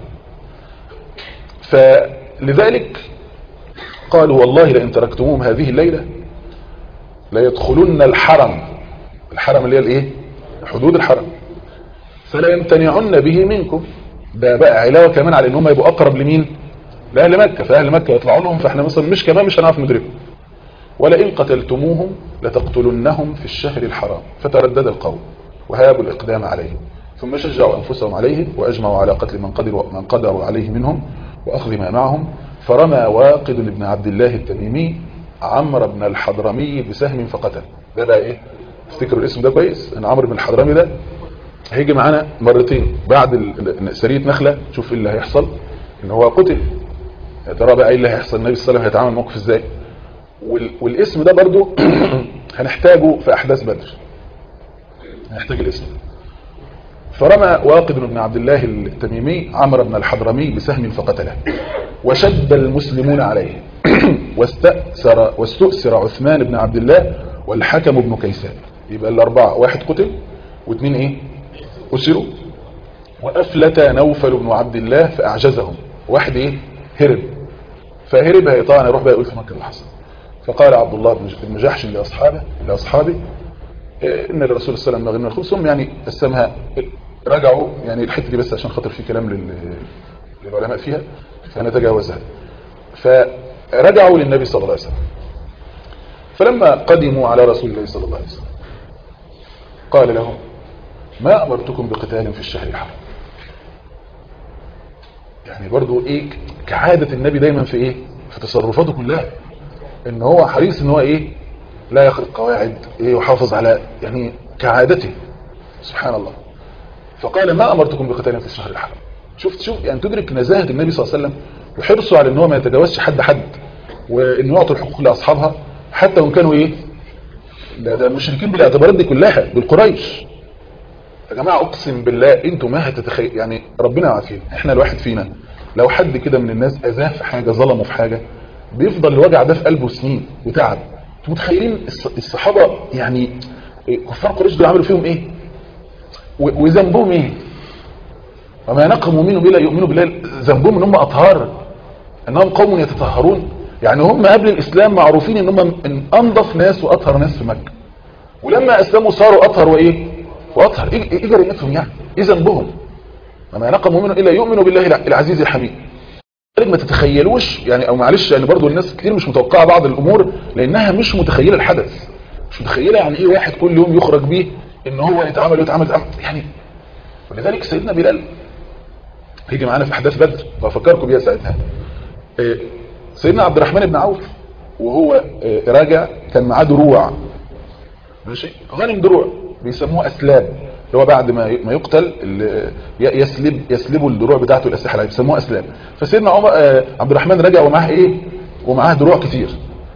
Speaker 2: فلذلك قالوا والله لئن تركتموهم هذه الليلة ليدخلن الحرم الحرم اللي هي الايه حدود الحرم فلا يمتنعن به منكم ده بقى علاوه كمان على ان هم يبقوا اقرب لمين لاهل مكه فاهل مكه يطلعوا لهم فاحنا مثلا مش كمان مش هنعرف ندركهم ولئن قتلتموهم لتقتلنهم في الشهر الحرام فتردد القوم وهابوا الاقدام عليهم ثم شجعوا انفسهم عليه واجمعوا على قتل من قدروا من قدروا عليه منهم واخذ ما معهم فرمى واقد بن عبد الله التميمي عمرو بن الحضرمي بسهم فقتل ده بقى ايه افتكروا الاسم ده كويس ان عمرو بن الحضرمي ده هيجي معانا مرتين بعد ال- ال- سريه نخله شوف ايه اللي هيحصل ان هو قتل يا ترى بقى ايه اللي هيحصل النبي صلى الله عليه وسلم هيتعامل موقف ازاي وال- والاسم ده برضو هنحتاجه في احداث بدر هنحتاج الاسم فرمى واقد بن عبد الله التميمي عمرو بن الحضرمي بسهم فقتله وشد المسلمون عليه واستأثر واستؤثر عثمان بن عبد الله والحكم بن كيسان يبقى الأربعة واحد قتل واثنين ايه أسروا وأفلت نوفل بن عبد الله فأعجزهم واحد ايه هرب فهرب هي طبعا يروح بقى يقول في مكة اللي حصل فقال عبد الله بن جحش لأصحابه لأصحابه إيه، ان الرسول صلى الله عليه وسلم غنى الخبز ثم يعني قسمها رجعوا يعني الحته دي بس عشان خاطر في كلام لل- للعلماء فيها فنتجاوزها فرجعوا للنبي صلى الله عليه وسلم فلما قدموا على رسول الله صلى الله عليه وسلم قال لهم ما أمرتكم بقتال في الشهر الحرام يعني برضو ايه كعادة النبي دايما في ايه في تصرفاته كلها ان هو حريص ان هو ايه لا يخرق قواعد ايه يحافظ على يعني كعادته سبحان الله فقال ما امرتكم بقتال في الشهر الحرام شفت شوف يعني تدرك نزاهة النبي صلى الله عليه وسلم وحرصه على ان هو ما يتجاوزش حد حد وانه يعطي الحقوق لاصحابها حتى وان كانوا ايه ده, ده مشركين بالاعتبارات دي كلها بالقريش يا جماعه اقسم بالله انتوا ما هتتخيل يعني ربنا يعافينا احنا الواحد فينا لو حد كده من الناس اذاه في حاجه ظلمه في حاجه بيفضل الوجع ده في قلبه سنين وتعب انتوا متخيلين الص- الصحابه يعني كفار قريش دول عملوا فيهم ايه و- وذنبهم ايه وما نقموا منهم الا يؤمنوا بالله ذنبهم ان هم اطهار انهم قوم يتطهرون يعني هم قبل الاسلام معروفين ان هم من انظف ناس واطهر ناس في مكه ولما اسلموا صاروا اطهر وايه واطهر ايه إيه جريمتهم يعني ايه ذنبهم وما نقموا منهم الا يؤمنوا بالله الع- العزيز الحميد لذلك ما تتخيلوش يعني او معلش يعني برضو الناس كتير مش متوقعه بعض الامور لانها مش متخيله الحدث مش متخيله يعني ايه واحد كل يوم يخرج بيه ان هو يتعامل ويتعامل يتعامل يعني ولذلك سيدنا بلال هيجي معانا في احداث بدر بفكركم بيها ساعتها إيه، سيدنا عبد الرحمن بن عوف وهو إيه، راجع كان معاه دروع ماشي غنم دروع بيسموه اسلاب اللي هو بعد ما ما يقتل اللي ي- يسلب يسلبوا الدروع بتاعته الاسلحه اللي بيسموها اسلاب فسيدنا عمر آه، عبد الرحمن رجع ومعاه ايه ومعاه دروع كتير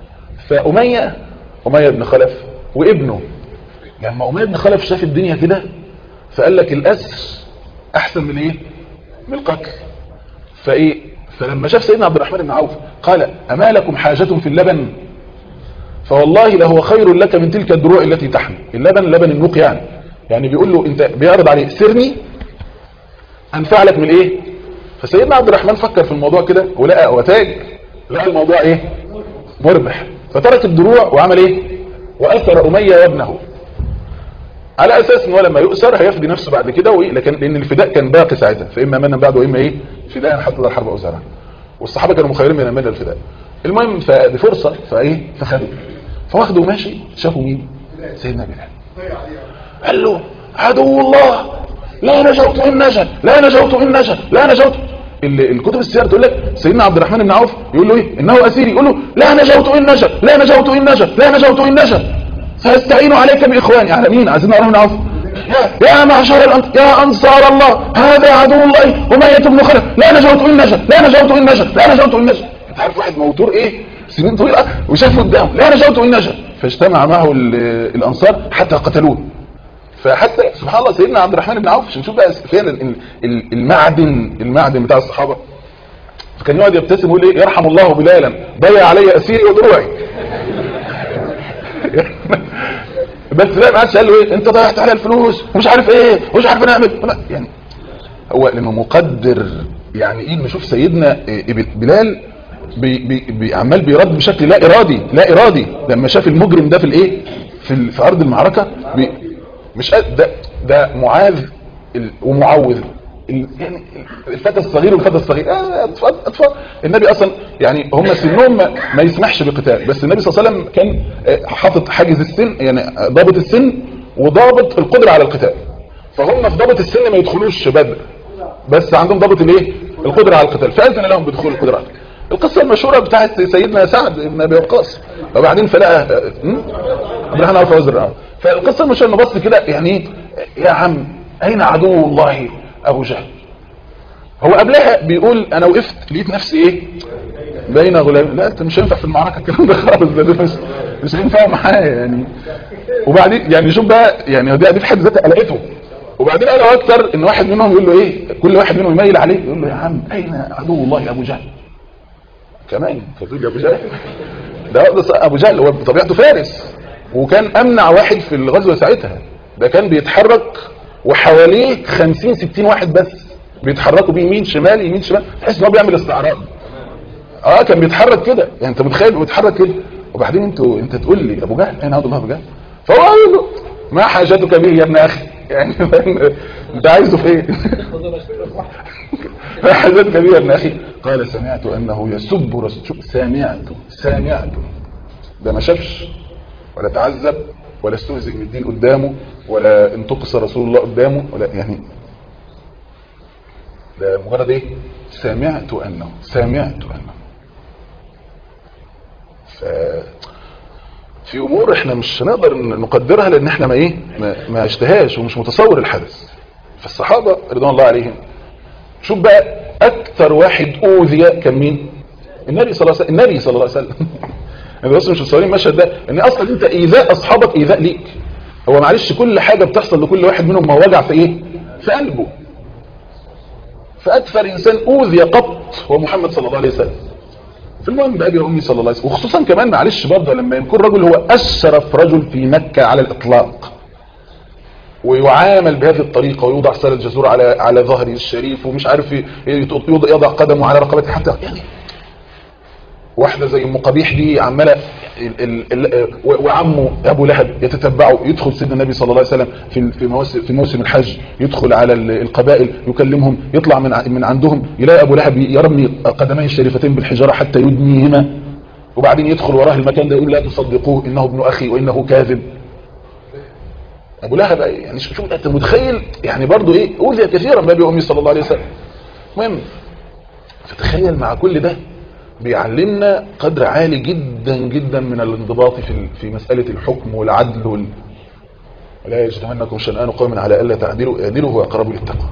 Speaker 2: فأمية أمية بن خلف وابنه لما أمية بن خلف شاف الدنيا كده فقال لك الأسر أحسن من إيه من القتل فإيه فلما شاف سيدنا عبد الرحمن بن عوف قال أما لكم حاجة في اللبن فوالله لهو خير لك من تلك الدروع التي تحمل اللبن لبن النوق يعني يعني بيقول له انت بيعرض عليه سرني انفع لك من ايه فسيدنا عبد الرحمن فكر في الموضوع كده ولقى وتاج لقى الموضوع ايه مربح فترك الدروع وعمل ايه واثر اميه وابنه على اساس ان هو لما يؤسر هيفدي نفسه بعد كده وايه لكن لان الفداء كان باقي ساعتها فاما منا بعد واما ايه فداء حتى ضل الحرب اوزارها والصحابه كانوا مخيرين من المال الفداء المهم فدي فرصه فايه فخدوا فواخده ماشي شافوا مين سيدنا بلال قال له عدو الله لا نجوت ان نجا لا نجوت ان نجا لا نجوت ال- الكتب السير تقول لك سيدنا عبد الرحمن بن عوف يقول له ايه انه اسير يقول له لا نجوت ان نجا لا نجوت ان نجا لا نجوت ان نجا ساستعين عليك باخواني على مين على سيدنا عبد الرحمن بن عوف يا, يا معشر الأنصار يا انصار الله هذا عدو الله أمية بن خلف لا نجوت ان نجا لا نجوت ان نجا لا نجوت ان نجا انت عارف واحد موتور ايه سنين طويله وشاف قدامه لا نجوت ان نجا فاجتمع معه ال- الانصار حتى قتلوه فحتى سبحان الله سيدنا عبد الرحمن بن عوف عشان نشوف بقى فعلا ال- ال- المعدن المعدن بتاع الصحابه فكان يقعد يبتسم ويقول ايه يرحم الله بلالا ضيع علي اسيري ودروعي بس لا ما عادش قال له ايه انت ضيعت علي الفلوس ومش عارف ايه ومش عارف نعمل لا، يعني هو لانه مقدر يعني ايه نشوف سيدنا إيه بلال بي بي بي عمال بيرد بشكل لا ارادي لا ارادي لما شاف المجرم ده في الايه في, ال- في ارض المعركه بي مش قاد- ده ده معاذ ال- ومعوذ ال- يعني الفتى الصغير والفتى الصغير آه، اطفال اطفال النبي اصلا يعني هم سنهم ما, ما يسمحش بقتال بس النبي صلى الله عليه وسلم كان آه، حاطط حاجز السن يعني آه، ضابط السن وضابط القدره على القتال فهم في ضابط السن ما يدخلوش بدر بس عندهم ضابط الايه القدره على القتال فاذن لهم بدخول القدره على القتال القصه المشهوره بتاعت سيدنا سعد بن ابي وقاص وبعدين فلقى هم؟ عبد الرحمن عوف وزر اه فالقصه المشهوره انه بص كده يعني ايه يا عم اين عدو الله ابو جهل هو قبلها بيقول انا وقفت لقيت نفسي ايه بين غلام لا انت مش هينفع في المعركه الكلام ده خالص ده ده مش مش هينفع معايا يعني وبعدين يعني شوف بقى يعني دي دي في حد ذاتها قلقته وبعدين قالوا اكتر ان واحد منهم يقول له ايه كل واحد منهم يميل عليه يقول له يا عم اين عدو الله ابو جهل كمان فضيل ابو جهل ده ده ابو جهل هو بطبيعته فارس وكان امنع واحد في الغزوه ساعتها ده كان بيتحرك وحواليه 50 60 واحد بس بيتحركوا بيه يمين شمال يمين شمال تحس ان هو بيعمل استعراض اه كان بيتحرك كده يعني انت متخيل بيتحرك كده وبعدين انتوا انت تقول لي ابو جهل اين عبد الله ابو جهل فهو قال له ما حاجتك به يا ابن اخي يعني فاهم؟ انت عايزه في ايه ما حاجتك به يا ابن اخي قال سمعت انه يسب رسول شوف، سمعت سمعت ده ما شافش ولا تعذب ولا استهزئ من الدين قدامه ولا انتقص رسول الله قدامه ولا يعني ده مجرد ايه سمعت انه سمعت انه ف في امور احنا مش هنقدر نقدرها لان احنا ما ايه ما, ما اشتهاش ومش متصور الحدث فالصحابه رضوان الله عليهم شوف بقى اكثر واحد اوذي كان مين النبي صلى الله عليه وسلم النبي صلى الله عليه وسلم انا بس مش متصورين المشهد ده ان اصلا انت ايذاء اصحابك ايذاء ليك هو معلش كل حاجه بتحصل لكل واحد منهم ما وجع في ايه في قلبه فاكثر انسان اوذي قط هو محمد صلى الله عليه وسلم في المهم بأبي وأمي صلى الله عليه وسلم وخصوصا كمان معلش برضه لما يكون رجل هو أشرف رجل في مكة على الإطلاق ويعامل بهذه الطريقة ويوضع سالة جزور على على ظهره الشريف ومش عارف ي- يضع يضع قدمه على رقبته حتى يعني واحدة زي ام قبيح دي عمالة ال- ال- ال- و- وعمه ابو لهب يتتبعه يدخل سيدنا النبي صلى الله عليه وسلم في في مواسم في موسم الحج يدخل على ال- القبائل يكلمهم يطلع من ع- من عندهم يلاقي ابو لهب يرمي قدميه الشريفتين بالحجاره حتى يدنيهما وبعدين يدخل وراه المكان ده يقول لا تصدقوه انه ابن اخي وانه كاذب ابو لهب يعني شوف شوف انت متخيل يعني برضه ايه اوذي كثيرا بابي وامي صلى الله عليه وسلم المهم فتخيل مع كل ده بيعلمنا قدر عالي جدا جدا من الانضباط في في مسألة الحكم والعدل وال... ولا يجرمنكم شنآن قوم على ألا تعدلوا اعدلوا هو أقرب للتقوى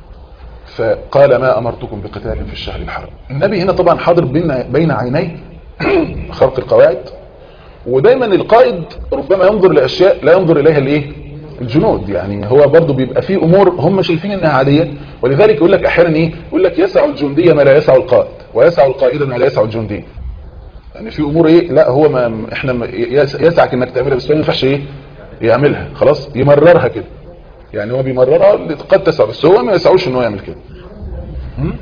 Speaker 2: فقال ما أمرتكم بقتال في الشهر الحرام النبي هنا طبعا حاضر بين بين عينيه خرق القواعد ودايما القائد ربما ينظر لاشياء لا ينظر اليها الايه الجنود يعني هو برضو بيبقى فيه امور هم شايفين انها عاديه ولذلك يقول لك احيانا ايه يقول لك يسع الجندي ما لا يسع القائد ويسع القائد ما لا يسع الجندي يعني في امور ايه لا هو ما احنا ما يس- يسعك انك تعملها بس هو ما ينفعش ايه يعملها خلاص يمررها كده يعني هو بيمررها قد تسع بس هو ما يسعوش ان هو يعمل كده هم؟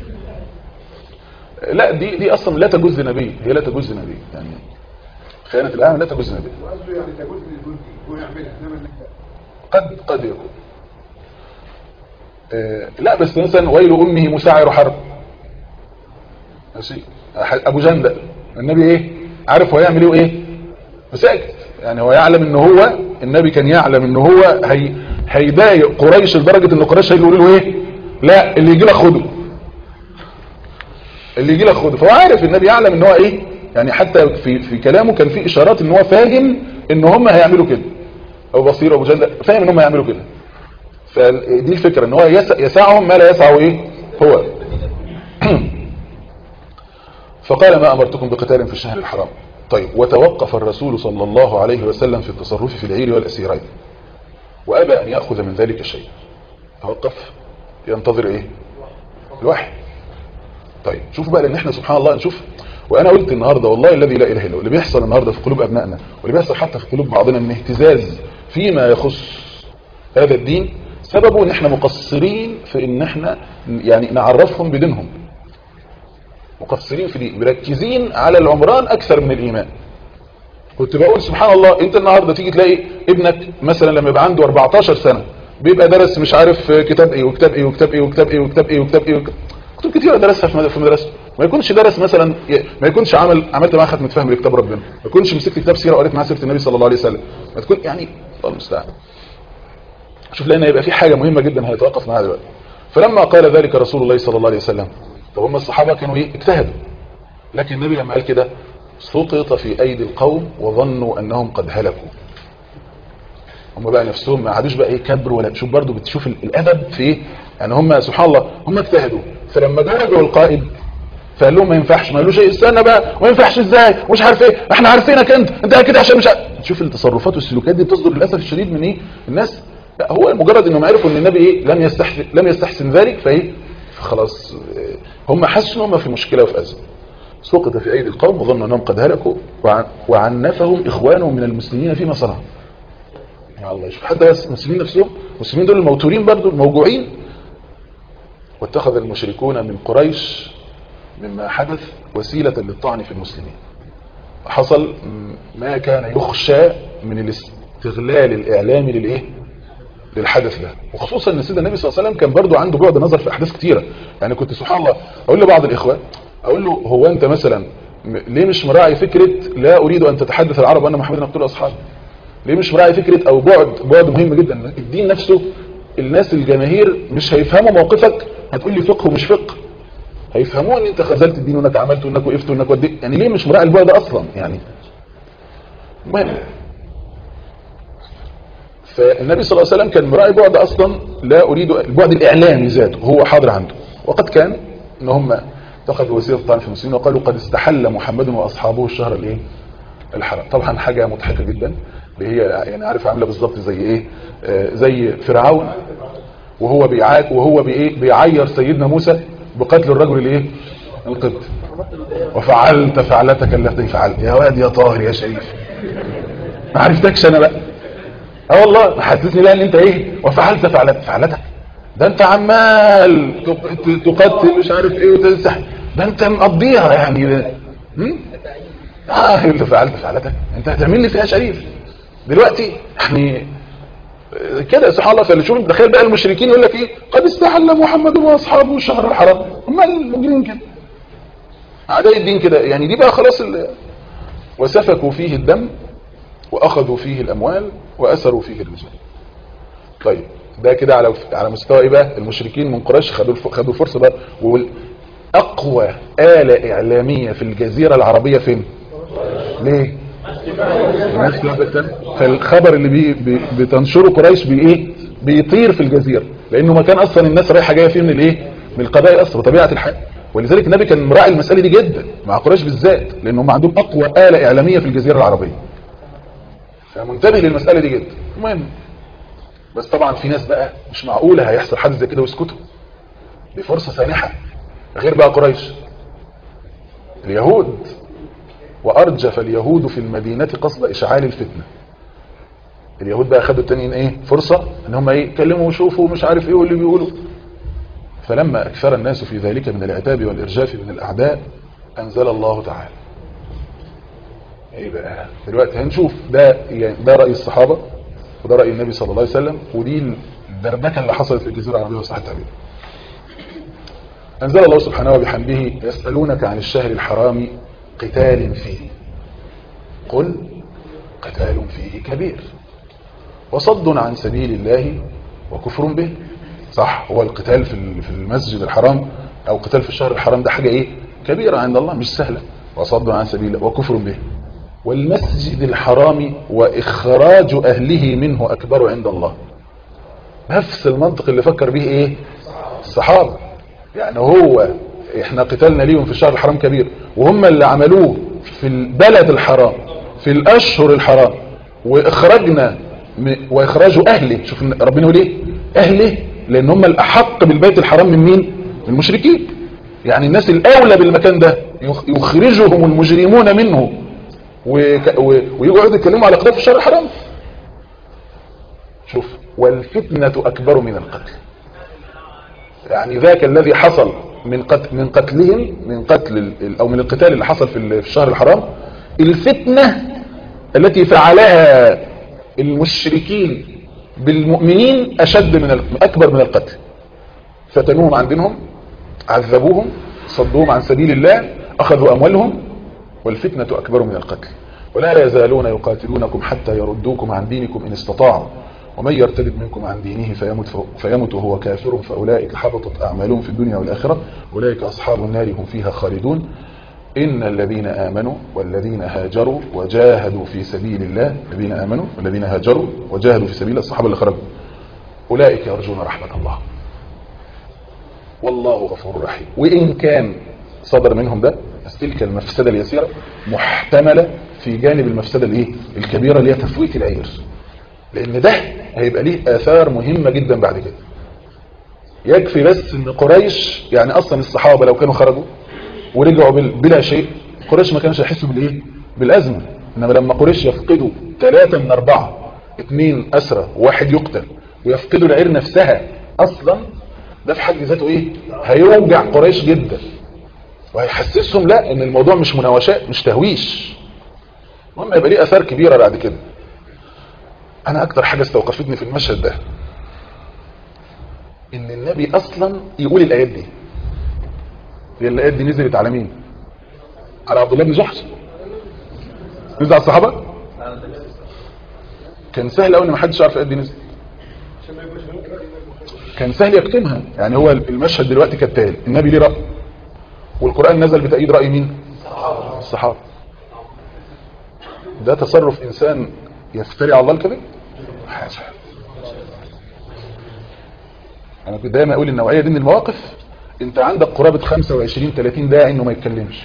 Speaker 2: لا دي دي اصلا لا تجوز لنبي هي لا تجوز لنبي يعني خيانه الاعمى لا تجوز لنبي
Speaker 4: قصده يعني تجوز للجندي هو يعملها انما انك
Speaker 2: قد قد يكون آه، لا بس مثلا ويل امه مساعر حرب ماشي أح- ابو جندل النبي ايه عارف هو يعمل ايه وايه مساكت يعني هو يعلم ان هو النبي كان يعلم ان هو هي هيضايق قريش لدرجه ان قريش هيقولوا له ايه لا اللي يجي لك خده اللي يجي لك خده فهو عارف النبي يعلم ان هو ايه يعني حتى في في كلامه كان في اشارات ان هو فاهم ان هم هيعملوا كده ابو بصير وابو جندل فاهم ان هم هيعملوا كده فدي الفكره ان هو يسع يسعهم ما لا يسعه ايه هو فقال ما امرتكم بقتال في الشهر الحرام طيب وتوقف الرسول صلى الله عليه وسلم في التصرف في العير والاسيرين وابى ان ياخذ من ذلك شيء توقف ينتظر ايه الوحي طيب شوفوا بقى لان احنا سبحان الله نشوف وانا قلت النهارده والله الذي لا اله الا هو اللي بيحصل النهارده في قلوب ابنائنا واللي بيحصل حتى في قلوب بعضنا من اهتزاز فيما يخص هذا الدين سببه ان احنا مقصرين في ان احنا يعني نعرفهم بدينهم مقصرين في دي مركزين على العمران اكثر من الايمان كنت بقول سبحان الله انت النهارده تيجي تلاقي ابنك مثلا لما يبقى عنده 14 سنه بيبقى درس مش عارف كتاب ايه وكتاب ايه وكتاب ايه وكتاب ايه وكتاب ايه وكتاب ايه وكتاب كتب كتيره درسها في مد- في مدرسته ما يكونش درس مثلا ما يكونش عمل عملت معاه ختمه فهم لكتاب ربنا ما يكونش مسكت كتاب سيره وقريت معاه سيره النبي صلى الله عليه وسلم ما تكون يعني الله المستعان شوف لان يبقى في حاجه مهمه جدا هيتوقف معاها دلوقتي فلما قال ذلك رسول الله صلى الله عليه وسلم طب هم الصحابه كانوا ايه اجتهدوا لكن النبي لما قال كده سقط في ايدي القوم وظنوا انهم قد هلكوا هم بقى نفسهم ما عادوش بقى ايه كبر ولا شوف برضو بتشوف ال- الادب في ايه يعني هم سبحان الله هم اجتهدوا فلما جرجوا القائد فقال لهم ما ينفعش ما قالوش ايه استنى بقى ما ينفعش ازاي مش عارف ايه احنا عارفينك انت انت كده عشان مش عارف تشوف التصرفات والسلوكيات دي بتصدر للاسف الشديد من ايه الناس لا هو مجرد انهم عرفوا ان النبي ايه لم يستحسن لم يستحسن ذلك فايه فخلاص آه، هم حسوا ان هم في مشكله وفي ازمه سقط في ايدي القوم وظنوا انهم قد هلكوا وعن- وعنفهم اخوانهم من المسلمين فيما صنعوا يا الله شوف حتى بس المسلمين نفسهم المسلمين دول الموتورين برضو الموجوعين واتخذ المشركون من قريش مما حدث وسيلة للطعن في المسلمين حصل م- ما كان يخشى من الاستغلال الإعلامي للإيه للحدث ده وخصوصا ان سيدنا النبي صلى الله عليه وسلم كان برضو عنده بعد نظر في احداث كتيره يعني كنت سبحان الله اقول لبعض الاخوان اقول له هو انت مثلا م- ليه مش مراعي فكره لا اريد ان تتحدث العرب ان محمدا يقتل اصحابه ليه مش مراعي فكره او بعد بعد مهم جدا الدين نفسه الناس الجماهير مش هيفهموا موقفك هتقول لي فقه ومش فقه هيفهموا ان انت خذلت الدين وانك عملت وانك وقفت وانك وديت يعني ليه مش مراعي البعد ده اصلا يعني المهم فالنبي صلى الله عليه وسلم كان مراعي بعد اصلا لا اريد البعد الاعلامي ذاته هو حاضر عنده وقد كان ان هم اتخذوا وسيله الطعن في المسلمين وقالوا قد استحل محمد واصحابه الشهر الايه الحرام طبعا حاجه مضحكه جدا اللي هي يعني عارف عامله بالظبط زي ايه آه زي فرعون وهو بيعاك وهو بايه بيعير سيدنا موسى بقتل الرجل الايه القبط وفعلت فعلتك التي فعلت يا واد يا طاهر يا شريف ما عرفتكش انا بقى اه والله حسسني لا ان انت ايه وفعلت فعلت فعلتك ده انت عمال تق- تقتل مش عارف ايه وتنسح ده انت مقضيها يعني هم؟ اه اللي فعلت فعلتك انت هتعمل لي فيها شريف دلوقتي يعني آه، كده سبحان الله فاللي شوف تخيل بقى المشركين يقول لك ايه قد استحل محمد واصحابه الشهر الحرام هم المجرمين كده اعداء الدين كده يعني دي بقى خلاص ال- وسفكوا فيه الدم واخذوا فيه الاموال واسروا فيه الرجال طيب ده كده على على مستوى ايه بقى المشركين من قريش خدوا الف- خدوا فرصه بقى واقوى آلة إعلامية في الجزيرة العربية فين ليه الناس لعبة فالخبر اللي بي بي بتنشره قريش بايه بيطير في الجزيرة لانه مكان اصلا الناس رايحه جايه فيه من الايه من القبائل اصلا وطبيعه الحال ولذلك النبي كان مراعي المساله دي جدا مع قريش بالذات لان هم عندهم اقوى اله اعلاميه في الجزيره العربيه فمنتبه للمساله دي جدا المهم بس طبعا في ناس بقى مش معقوله هيحصل حاجه زي كده ويسكتوا دي فرصه سانحه غير بقى قريش اليهود وارجف اليهود في المدينه قصد اشعال الفتنه اليهود بقى خدوا التانيين ايه فرصه ان هم ايه يتكلموا ويشوفوا ومش عارف ايه واللي بيقولوا فلما اكثر الناس في ذلك من العتاب والارجاف من الاعداء انزل الله تعالى ايه بقى دلوقتي هنشوف ده يعني ده راي الصحابه وده راي النبي صلى الله عليه وسلم ودي الدربكه اللي حصلت في الجزيره العربيه وصح التعبير انزل الله سبحانه وبحمده يسالونك عن الشهر الحرام قتال فيه قل قتال فيه كبير وصد عن سبيل الله وكفر به صح هو القتال في في المسجد الحرام او قتال في الشهر الحرام ده حاجه ايه كبيره عند الله مش سهله وصد عن سبيل الله وكفر به والمسجد الحرام واخراج اهله منه اكبر عند الله نفس المنطق اللي فكر به ايه الصحابه يعني هو احنا قتالنا ليهم في الشهر الحرام كبير وهم اللي عملوه في البلد الحرام في الاشهر الحرام واخرجنا واخراج اهله شوف ربنا يقول ايه اهله لان هم الاحق بالبيت الحرام من مين من المشركين يعني الناس الاولى بالمكان ده يخرجهم المجرمون منه ويقعدوا يتكلموا على قتال في الشهر الحرام شوف والفتنه اكبر من القتل يعني ذاك الذي حصل من قتل من قتلهم من قتل او من القتال اللي حصل في الشهر الحرام الفتنه التي فعلها المشركين بالمؤمنين اشد من اكبر من القتل فتنوهم عن دينهم عذبوهم صدوهم عن سبيل الله اخذوا اموالهم والفتنه اكبر من القتل ولا يزالون يقاتلونكم حتى يردوكم عن دينكم ان استطاعوا ومن يرتد منكم عن دينه فيمت, فيمت وهو كافر فأولئك حبطت أعمالهم في الدنيا والآخرة أولئك أصحاب النار هم فيها خالدون إن الذين آمنوا والذين هاجروا وجاهدوا في سبيل الله الذين آمنوا والذين هاجروا وجاهدوا في سبيل الله الصحابة اللي خرجوا أولئك يرجون رحمة الله والله غفور رحيم وإن كان صدر منهم ده بس تلك المفسدة اليسيرة محتملة في جانب المفسدة الايه الكبيرة اللي هي تفويت العير لان ده هيبقى ليه اثار مهمة جدا بعد كده يكفي بس ان قريش يعني اصلا الصحابة لو كانوا خرجوا ورجعوا بلا شيء قريش ما كانش يحسوا بالايه بالازمة انما لما قريش يفقدوا ثلاثة من اربعة اثنين اسرى وواحد يقتل ويفقدوا العير نفسها اصلا ده في حد ذاته ايه هيوجع قريش جدا وهيحسسهم لا ان الموضوع مش مناوشات مش تهويش المهم يبقى ليه اثار كبيرة بعد كده انا اكتر حاجة استوقفتني في المشهد ده ان النبي اصلا يقول الايات دي هي الايات دي نزلت على مين على عبد الله بن جحش نزل على الصحابة كان سهل قوي ان ما حدش يعرف الايات دي نزلت كان سهل يكتمها يعني هو المشهد دلوقتي كالتالي النبي ليه رأي والقرآن نزل بتأييد رأي مين الصحابة ده تصرف انسان يفتري على الله الكذب حاجة انا كنت دايما اقول النوعية دي من المواقف انت عندك قرابة 25 30 داعي انه ما يتكلمش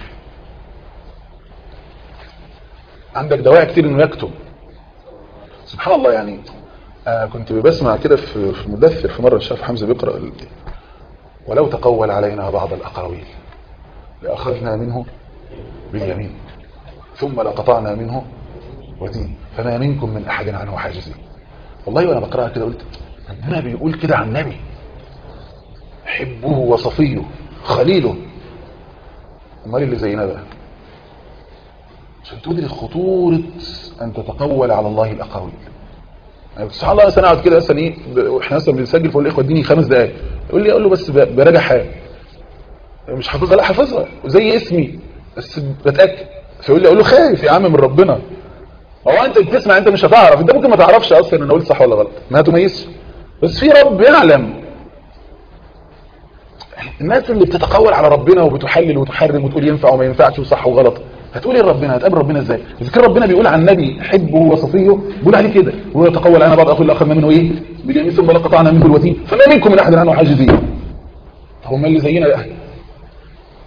Speaker 2: عندك دواعي كتير انه يكتب سبحان الله يعني آه كنت بسمع كده في في مدثر في مرة شاف حمزة بيقرأ ولو تقول علينا بعض الأقاويل لأخذنا منه باليمين ثم لقطعنا منه وتين فما منكم من أحد عنه حاجزين والله وأنا بقرأها كده قلت ربنا بيقول كده عن النبي حبه وصفيه خليله امال اللي زينا بقى عشان تدرك خطورة أن تتقول على الله الأقاويل يعني سبحان الله مثلا اقعد كده مثلا ايه احنا مثلا بنسجل فوق الاخوه اديني خمس دقائق يقول لي اقول له بس براجع حاجه مش حافظها لا حافظها زي اسمي بس بتاكد فيقول لي اقول له خايف يا عم من ربنا هو انت بتسمع انت مش هتعرف انت ممكن ما تعرفش اصلا انا قلت صح ولا غلط ما هتميزش بس في رب يعلم الناس اللي بتتقول على ربنا وبتحلل وتحرم وتقول ينفع وما ينفعش وصح وغلط هتقول ايه ربنا هتقابل ربنا ازاي اذا كان ربنا بيقول عن النبي حبه وصفيه بيقول عليه كده ويتقول انا بعض اخوي الاخر منه ايه باليمين ثم لقطعنا منه الوتين فما منكم من احد عنه حاجزين هم اللي زينا بقى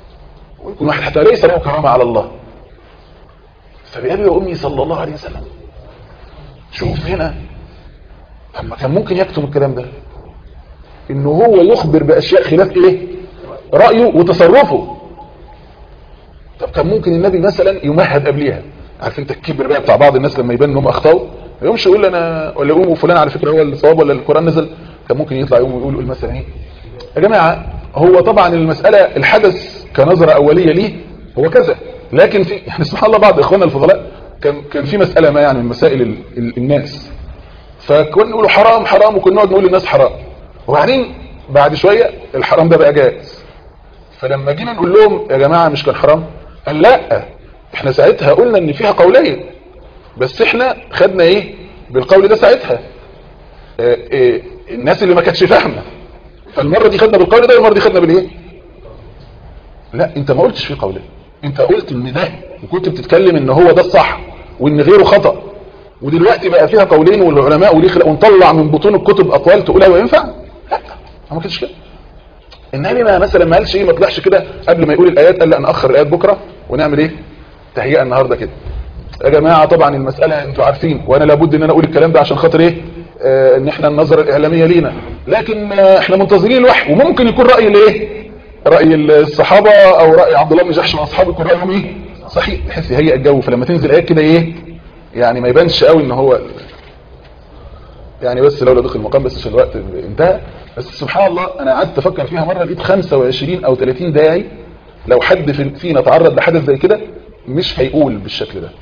Speaker 2: ويكون واحد حتى ليس له كرامة على الله فبأبي وأمي صلى الله عليه وسلم شوف هنا أما كان ممكن يكتم الكلام ده إنه هو يخبر بأشياء خلاف إيه رأيه وتصرفه طب كان ممكن النبي مثلا يمهد قبليها عارف انت الكبر بقى بتاع بعض الناس لما يبان انهم اخطاوا ما يقومش يقول انا ولا يقوم فلان على فكره هو الصواب ولا القران نزل كان ممكن يطلع يقوم يقول يقول مثلا ايه يا جماعه هو طبعا المساله الحدث كنظره اوليه ليه هو كذا لكن في يعني سبحان الله بعض اخواننا الفضلاء كان كان في مساله ما يعني من مسائل ال ال الناس فكنا نقول حرام حرام وكنا نقعد نقول للناس حرام وبعدين بعد شويه الحرام ده بقى جائز فلما جينا نقول لهم يا جماعه مش كان حرام قال لا احنا ساعتها قلنا ان فيها قولين بس احنا خدنا ايه بالقول ده ساعتها اه اه الناس اللي ما كانتش فاهمه فالمره دي خدنا بالقول ده والمره دي خدنا بالايه لا انت ما قلتش فيه قولين انت قلت ان ده وكنت بتتكلم ان هو ده الصح وان غيره خطأ ودلوقتي بقى فيها قولين والعلماء وليه خلق ونطلع من بطون الكتب اقوال تقولها وينفع لا ما كانش كده النبي ما مثلا ما قالش ايه ما طلعش كده قبل ما يقول الايات قال لا ناخر الايات بكره ونعمل ايه تهيئه النهارده كده يا جماعه طبعا المساله انتوا عارفين وانا لابد ان انا اقول الكلام ده عشان خاطر ايه آه ان احنا النظره الاعلاميه لينا لكن آه احنا منتظرين الوحي وممكن يكون راي الايه راي الصحابه او راي عبد الله بن جحش واصحابه يكون رايهم ايه صحيح بحيث يهيئ الجو فلما تنزل ايات كده ايه يعني ما يبانش قوي ان هو يعني بس لولا دخل المقام بس عشان الوقت انتهى بس سبحان الله انا قعدت افكر فيها مره لقيت 25 او 30 داعي لو حد فينا تعرض لحدث زي كده مش هيقول بالشكل ده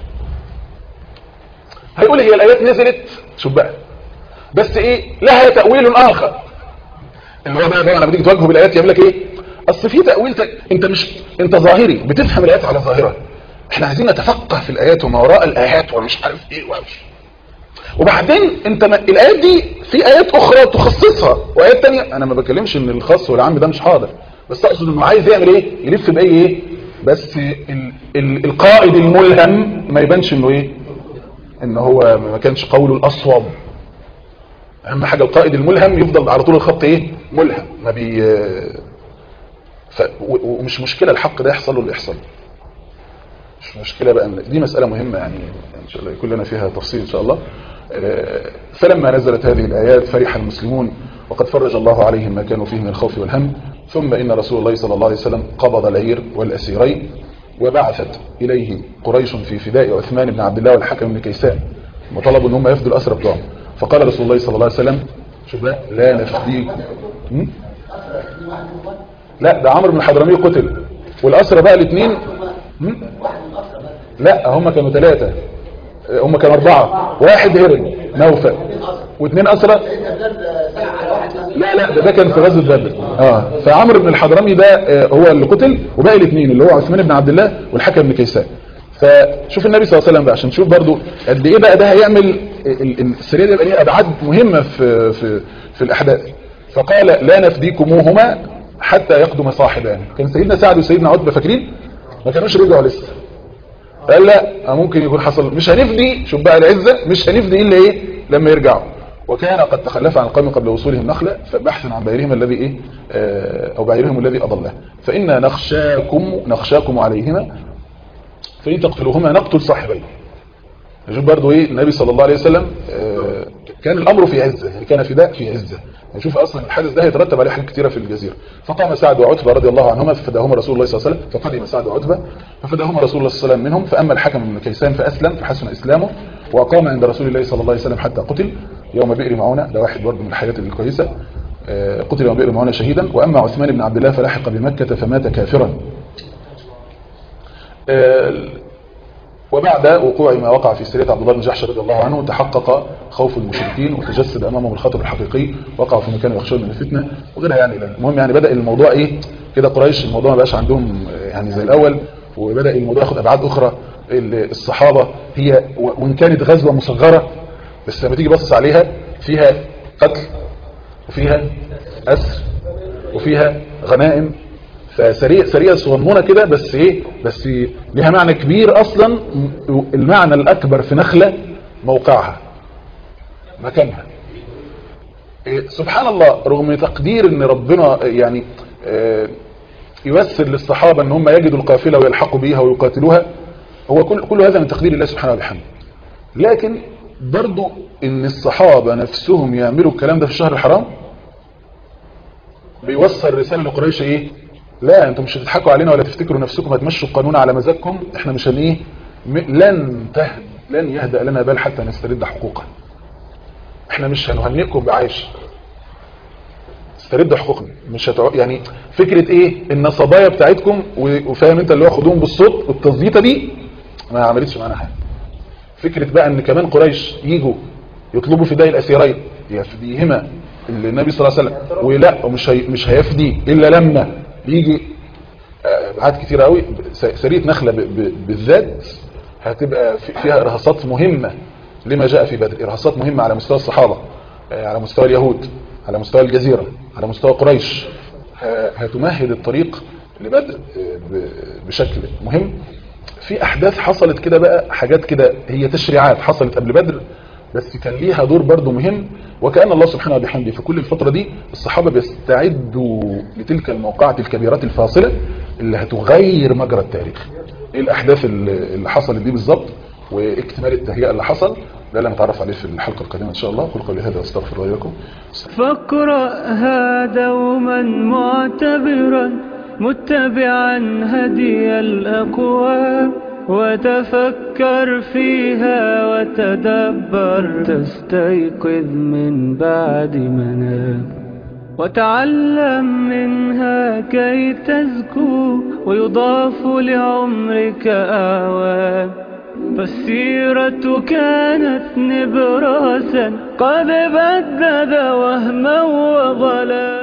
Speaker 2: هيقول هي الايات نزلت شوف بقى بس ايه لها تاويل اخر اللي هو بقى بقى لما تيجي تواجهه بالايات يعمل لك ايه اصل في تاويل تك... انت مش انت ظاهري بتفهم الايات على ظاهرها احنا عايزين نتفقه في الايات وما وراء الايات ومش عارف ايه ومش وبعدين انت ما... الايات دي في ايات اخرى تخصصها وايات تانية انا ما بكلمش ان الخاص والعام ده مش حاضر بس اقصد انه عايز يعمل ايه يلف باي ايه بس ال... ال... القائد الملهم ما يبانش انه ايه ان هو ما كانش قوله الاصوب اهم حاجه القائد الملهم يفضل على طول الخط ايه ملهم ما بي ف... ومش مشكله الحق ده يحصل له اللي يحصل مش مشكله بقى دي مساله مهمه يعني ان شاء الله يكون لنا فيها تفصيل ان شاء الله فلما نزلت هذه الايات فرح المسلمون وقد فرج الله عليهم ما كانوا فيه من الخوف والهم ثم ان رسول الله صلى الله عليه وسلم قبض العير والاسيرين وبعثت اليه قريش في فداء عثمان بن عبد الله والحكم بن كيسان وطلبوا ان هم يفدوا الاسرى بتوعهم فقال رسول الله صلى الله عليه وسلم شوف بقى لا نفديكم لا ده عمرو بن الحضرمي قتل والاسرى بقى الاثنين لا هم كانوا ثلاثة هم كانوا أربعة واحد هرب نوفل واثنين أسرى لا لا ده, ده كان في غزوة بدر اه فعمرو بن الحضرمي ده هو اللي قتل وباقي الاثنين اللي هو عثمان بن عبد الله والحكم بن كيسان فشوف النبي صلى الله عليه وسلم بقى عشان تشوف برضو قد ايه بقى ده هيعمل السريه دي يبقى ليها ابعاد مهمه في في في الاحداث فقال لا نفديكموهما حتى يقدم صاحبان كان سيدنا سعد وسيدنا عتبه فاكرين ما كانوش رجعوا لسه قال لا ممكن يكون حصل مش هنفدي شوف بقى العزة مش هنفدي إلا إيه لما يرجعوا وكان قد تخلف عن القوم قبل وصولهم نخلة فبحث عن بعيرهم الذي إيه أو بعيرهم الذي أضله فإنا نخشاكم نخشاكم عليهما فإن تقتلوهما نقتل صاحبين شوف برضو إيه النبي صلى الله عليه وسلم كان الأمر في عزة يعني كان فداء في عزة نشوف اصلا الحادث ده هيترتب عليه حاجات كثيره في الجزيره فقام سعد وعتبه رضي الله عنهما ففداهما رسول الله صلى الله عليه وسلم فقدم سعد وعتبه ففداهما رسول الله صلى الله عليه وسلم منهم فاما الحكم بن كيسان فاسلم فحسن اسلامه واقام عند رسول الله صلى الله عليه وسلم حتى قتل يوم بئر معونه ده واحد برضه من الحاجات الكويسه قتل يوم بئر معونه شهيدا واما عثمان بن عبد الله فلحق بمكه فمات كافرا وبعد وقوع ما وقع في سرية عبد الله بن جحش رضي الله عنه تحقق خوف المشركين وتجسد أمامهم الخطر الحقيقي وقعوا في مكان يخشون من الفتنة وغيرها يعني المهم يعني بدأ الموضوع إيه كده قريش الموضوع ما بقاش عندهم يعني زي الأول وبدأ الموضوع ياخد أبعاد أخرى الصحابة هي وإن كانت غزوة مصغرة بس لما تيجي بصص عليها فيها قتل وفيها أسر وفيها غنائم فسريع سريع صغنونه كده بس ايه بس ليها معنى كبير اصلا المعنى الاكبر في نخله موقعها مكانها إيه سبحان الله رغم تقدير ان ربنا يعني آه ييسر للصحابة ان هم يجدوا القافلة ويلحقوا بيها ويقاتلوها هو كل, كل هذا من تقدير الله سبحانه وبحمده لكن برضو ان الصحابة نفسهم يعملوا الكلام ده في الشهر الحرام بيوصل رسالة لقريش ايه لا انتم مش هتضحكوا علينا ولا تفتكروا نفسكم هتمشوا القانون على مزاجكم احنا مش هن ايه م- لن تهد لن يهدأ لنا بال حتى نسترد حقوقنا احنا مش هنهنئكم بعيش استرد حقوقنا مش هتع... يعني فكرة ايه النصبايا بتاعتكم و- وفاهم انت اللي هو خدوهم بالصوت والتظبيطه دي ما عملتش معانا حاجه فكرة بقى ان كمان قريش يجوا يطلبوا فداء الاسيرين يفديهما النبي صلى الله عليه وسلم ولا ومش هي مش هيفدي الا لما يجي آه، ابعاد كتير قوي س- سريه نخله ب- ب- بالذات هتبقى في- فيها ارهاصات مهمه لما جاء في بدر ارهاصات مهمه على مستوى الصحابه آه، على مستوى اليهود على مستوى الجزيره على مستوى قريش ه- هتمهد الطريق لبدر آه، ب- بشكل مهم في احداث حصلت كده بقى حاجات كده هي تشريعات حصلت قبل بدر بس كان ليها دور برضو مهم وكأن الله سبحانه وبحمده في كل الفترة دي الصحابة بيستعدوا لتلك الموقعة الكبيرات الفاصلة اللي هتغير مجرى التاريخ ايه الاحداث اللي اللي حصلت دي بالظبط واكتمال التهيئة اللي حصل ده اللي هنتعرف عليه في الحلقة القادمة ان شاء الله قل قولي هذا واستغفر الله لكم
Speaker 1: فاقرأها دوما معتبرا متبعا هدي الأقوام وتفكر فيها وتدبر تستيقظ من بعد منام وتعلم منها كي تزكو ويضاف لعمرك أعوام فالسيرة كانت نبراسا قد بدد وهما وظلا